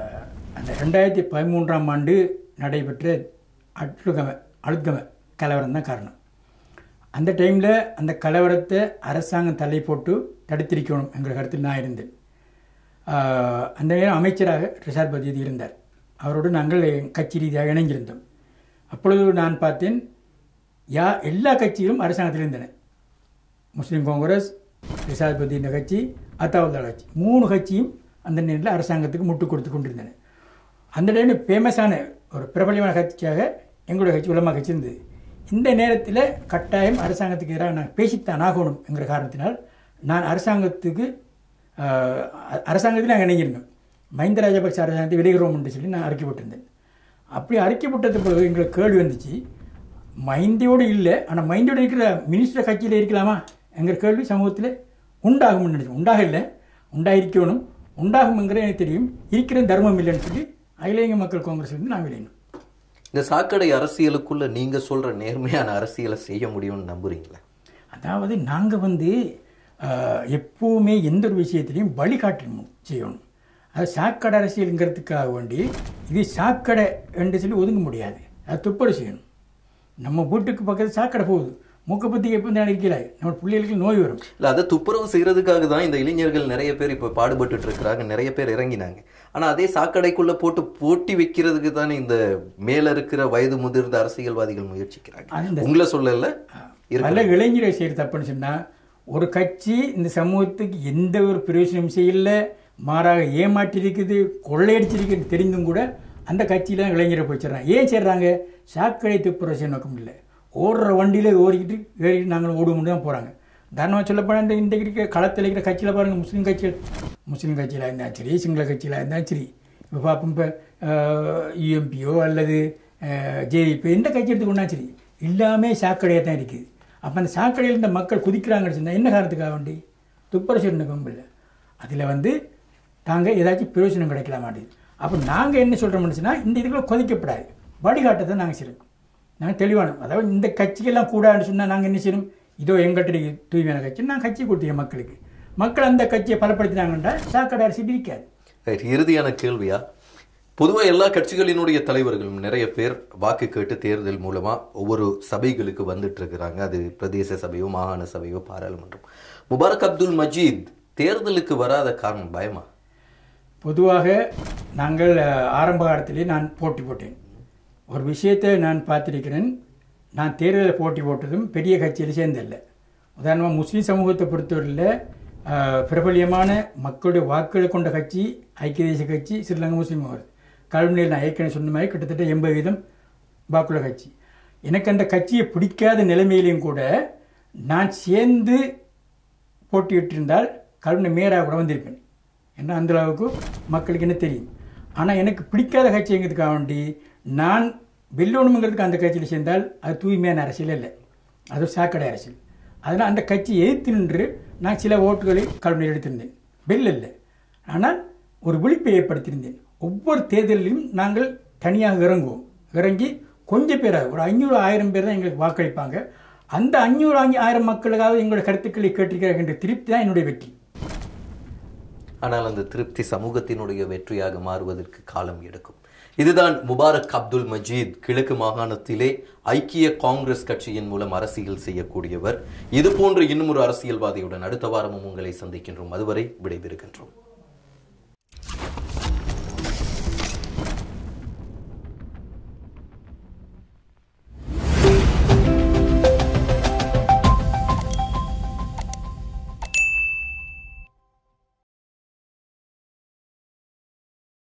அந்த ரெண்டாயிரத்தி பதிமூன்றாம் ஆண்டு நடைபெற்ற அட்லுகம அழுத்கம கலவரம் தான் காரணம் அந்த டைமில் அந்த கலவரத்தை அரசாங்கம் தள்ளி போட்டு தடுத்திருக்கணும் என்ற கருத்தில் நான் இருந்தேன் ஆஹ் அந்த நேரம் அமைச்சராக ரிஷாத் பதீதி இருந்தார் அவரோடு நாங்கள் கட்சி ரீதியாக இணைஞ்சிருந்தோம் அப்பொழுது நான் பார்த்தேன் யா எல்லா கட்சிகளும் அரசாங்கத்தில் இருந்தன முஸ்லீம் காங்கிரஸ் ரிஷாத் பதீன கட்சி அத்தாவுல்லா கட்சி மூணு கட்சியும் அந்த நேரத்தில் அரசாங்கத்துக்கு முட்டு கொடுத்து கொண்டிருந்தன அந்த டைமில் ஃபேமஸான ஒரு பிரபலியமான கட்சியாக எங்களுடைய கட்சி உலமா கட்சி இருந்தது இந்த நேரத்தில் கட்டாயம் அரசாங்கத்துக்கு எதிராக நான் பேசித்தான் ஆகணும் என்கிற காரணத்தினால் நான் அரசாங்கத்துக்கு ஆஹ், அ- அரசாங்கத்தில் நாங்கள் இணைஞ்சிருந்தோம் மஹிந்த ராஜபக்ச அரசாங்கத்தை வெளியிடுறோம் என்று சொல்லி நான் அறிக்கை போட்டிருந்தேன் அப்படி அறிக்கை போட்டது பிறகு எங்களுக்கு கேள்வி வந்துச்சு மைந்தியோடு இல்லை ஆனால் மைந்தியோடு இருக்கிற மினிஸ்டர் கட்சியில் இருக்கலாமா என்கிற கேள்வி சமூகத்தில் உண்டாகும்னு நினைச்சோம் உண்டாக இல்லை உண்டாயிருக்கணும் உண்டாகும்ங்கிற எனக்கு தெரியும் இருக்கிற தர்மம் இல்லைன்னு சொல்லி அகில இந்திய மக்கள் காங்கிரஸ்லேருந்து நான் விளையணும் இந்த சாக்கடை அரசியலுக்குள்ள நீங்க சொல்ற நேர்மையான அரசியலை செய்ய முடியும்னு நம்புறீங்களா அதாவது நாங்கள் வந்து ஆஹ், எப்பவுமே எந்த ஒரு விஷயத்திலையும் வழிகாட்டணும் செய்யணும் அது சாக்கடை அரசியலுங்கிறதுக்காக வேண்டி இது சாக்கடை என்று சொல்லி ஒதுங்க முடியாது அது துப்படை செய்யணும் நம்ம வீட்டுக்கு பக்கத்தில் சாக்கடை போகுது மூக்கை பற்றி எப்போ தான் இருக்கல நம்ம பிள்ளைகளுக்கு நோய் வரும் இல்ல அதை துப்புரவு செய்யறதுக்காக தான் இந்த இளைஞர்கள் நிறைய பேர் இப்ப பாடுபட்டுட்டு இருக்கிறாங்க நிறைய பேர் இறங்கினாங்க ஆனா அதே சாக்கடைக்குள்ள போட்டு போட்டி வைக்கிறதுக்கு தானே இந்த மேல இருக்கிற வயது முதிர்ந்த அரசியல்வாதிகள் முயற்சிக்கிறாங்க அந்த உங்களை சொல்லல பல இளைஞர்கள் செய்கிற தப்புன்னு சொன்னால் ஒரு கட்சி இந்த சமூகத்துக்கு எந்த ஒரு பிரயோஜனம் செய்யல மாறாக ஏமாற்றிருக்குது கொள்ளையடிச்சிருக்குன்னு தெரிந்தும் கூட அந்த கட்சியில தான் இளைஞரை போயிடுறாங்க ஏன் செய்கிறாங்க சாக்கடை துப்புரவு நோக்கம் இல்லை ஓடுற வண்டியில் ஓடிக்கிட்டு ஏறிக்கிட்டு நாங்கள் ஓடுவோம்னு தான் போகிறாங்க தாரணமாக சொல்லப்போனால் இந்த இன்றைக்கு இருக்கிற களத்தில் இருக்கிற கட்சியில் பாருங்கள் முஸ்லீம் கட்சிகள் முஸ்லீம் கட்சியில் இருந்தாலும் சரி சிங்கள கட்சியில் இருந்தாலும் சரி இப்போ பார்ப்போம் இப்போ யூஎம்பியோ அல்லது ஜேவிபி எந்த கட்சி எடுத்துக்கொண்டா சரி எல்லாமே சாக்கடையாக தான் இருக்குது அப்போ அந்த சாக்கடையில் இந்த மக்கள் குதிக்கிறாங்கன்னு சொன்னால் என்ன காரணத்துக்காக வேண்டி துப்பரசு நோக்கம் இல்லை அதில் வந்து நாங்கள் ஏதாச்சும் பிரயோஜனம் கிடைக்கல மாட்டேங்குது அப்போ நாங்கள் என்ன சொல்கிறோம்னு சொன்னால் இந்த இதுக்குள்ள கொதிக்கப்படாது வழிகாட்ட தான் நாங்கள் செய்யணும் நாங்கள் தெளிவான அதாவது இந்த கட்சிக்கெல்லாம் கூடாதுன்னு சொன்னால் நாங்கள் என்ன செய்யணும் இதோ எங்கள்கிட்ட இருக்கு தூய்மையான கட்சி நான் கட்சி கொடுத்தேன் மக்களுக்கு மக்கள் அந்த கட்சியை பலப்படுத்தினாங்கன்னா சாக்கடை அரசு இருக்காது Right, இறுதியான கேள்வியா பொதுவா எல்லா கட்சிகளினுடைய தலைவர்களும் நிறைய பேர் வாக்கு கேட்டு தேர்தல் மூலமா ஒவ்வொரு சபைகளுக்கு வந்துட்டு இருக்கிறாங்க அது பிரதேச சபையோ மாகாண சபையோ பாராளுமன்றம் முபாரக் அப்துல் மஜீத் தேர்தலுக்கு வராத காரணம் பயமா பொதுவாக நாங்கள் அஹ், ஆரம்ப காலத்திலே நான் போட்டி போட்டேன் ஒரு விஷயத்தை நான் பார்த்திருக்கிறேன் நான் தேர்தலில் போட்டி போட்டதும் பெரிய கட்சியில் சேர்ந்தல்ல உதாரணமாக முஸ்லீம் சமூகத்தை பொறுத்தவரையில் அஹ், பிரபலியமான மக்களுடைய வாக்குகளை கொண்ட கட்சி ஐக்கிய தேசிய கட்சி ஸ்ரீலங்கா முஸ்லீம் காங்கிரஸ் கல்முனையில் நான் ஏற்கனவே சொன்ன மாதிரி கிட்டத்தட்ட எண்பது வீதம் வாக்குள்ள கட்சி எனக்கு அந்த கட்சியை பிடிக்காத நிலைமையிலையும் கூட நான் சேர்ந்து போட்டியிட்டிருந்தால் கல்முனை மேயராக கூட வந்திருப்பேன் ஏன்னா அந்த அளவுக்கு மக்களுக்கு என்ன தெரியும் ஆனால் எனக்கு பிடிக்காத கட்சிங்கிறதுக்காக வேண்டி நான் வெல்லணுங்கிறதுக்கு அந்த கட்சியில் சேர்ந்தால் அது தூய்மையான அரசியல் இல்லை அது ஒரு சாக்கடை அரசியல் அதனால் அந்த கட்சி எதிர்த்து நின்று நான் சில ஓட்டுகளை கல்முனையில் எடுத்திருந்தேன் வெல்ல இல்லை ஆனால் ஒரு விழிப்பை ஏற்படுத்தியிருந்தேன் ஒவ்வொரு தேர்தலிலும் நாங்கள் தனியாக இறங்குவோம் இறங்கி கொஞ்சம் பேராக ஒரு ஐநூறு ஆயிரம் பேர் தான் எங்களுக்கு வாக்களிப்பாங்க அந்த அஞ்சூறு ஆயிரம் மக்களுக்காக எங்களோட கருத்துக்களை கேட்டிருக்கிறார்கள் என்ற திருப்தி தான் என்னுடைய வெற்றி ஆனால் அந்த திருப்தி சமூகத்தினுடைய வெற்றியாக மாறுவதற்கு காலம் எடுக்கும் இதுதான் முபாரக் அப்துல் மஜீத் கிழக்கு மாகாணத்திலே ஐக்கிய காங்கிரஸ் கட்சியின் மூலம் அரசியல் செய்யக்கூடியவர் இது போன்ற இன்னும் ஒரு அரசியல்வாதியுடன் அடுத்த வாரமும் உங்களை சந்திக்கின்றோம் அதுவரை விடைபெறுகின்றோம்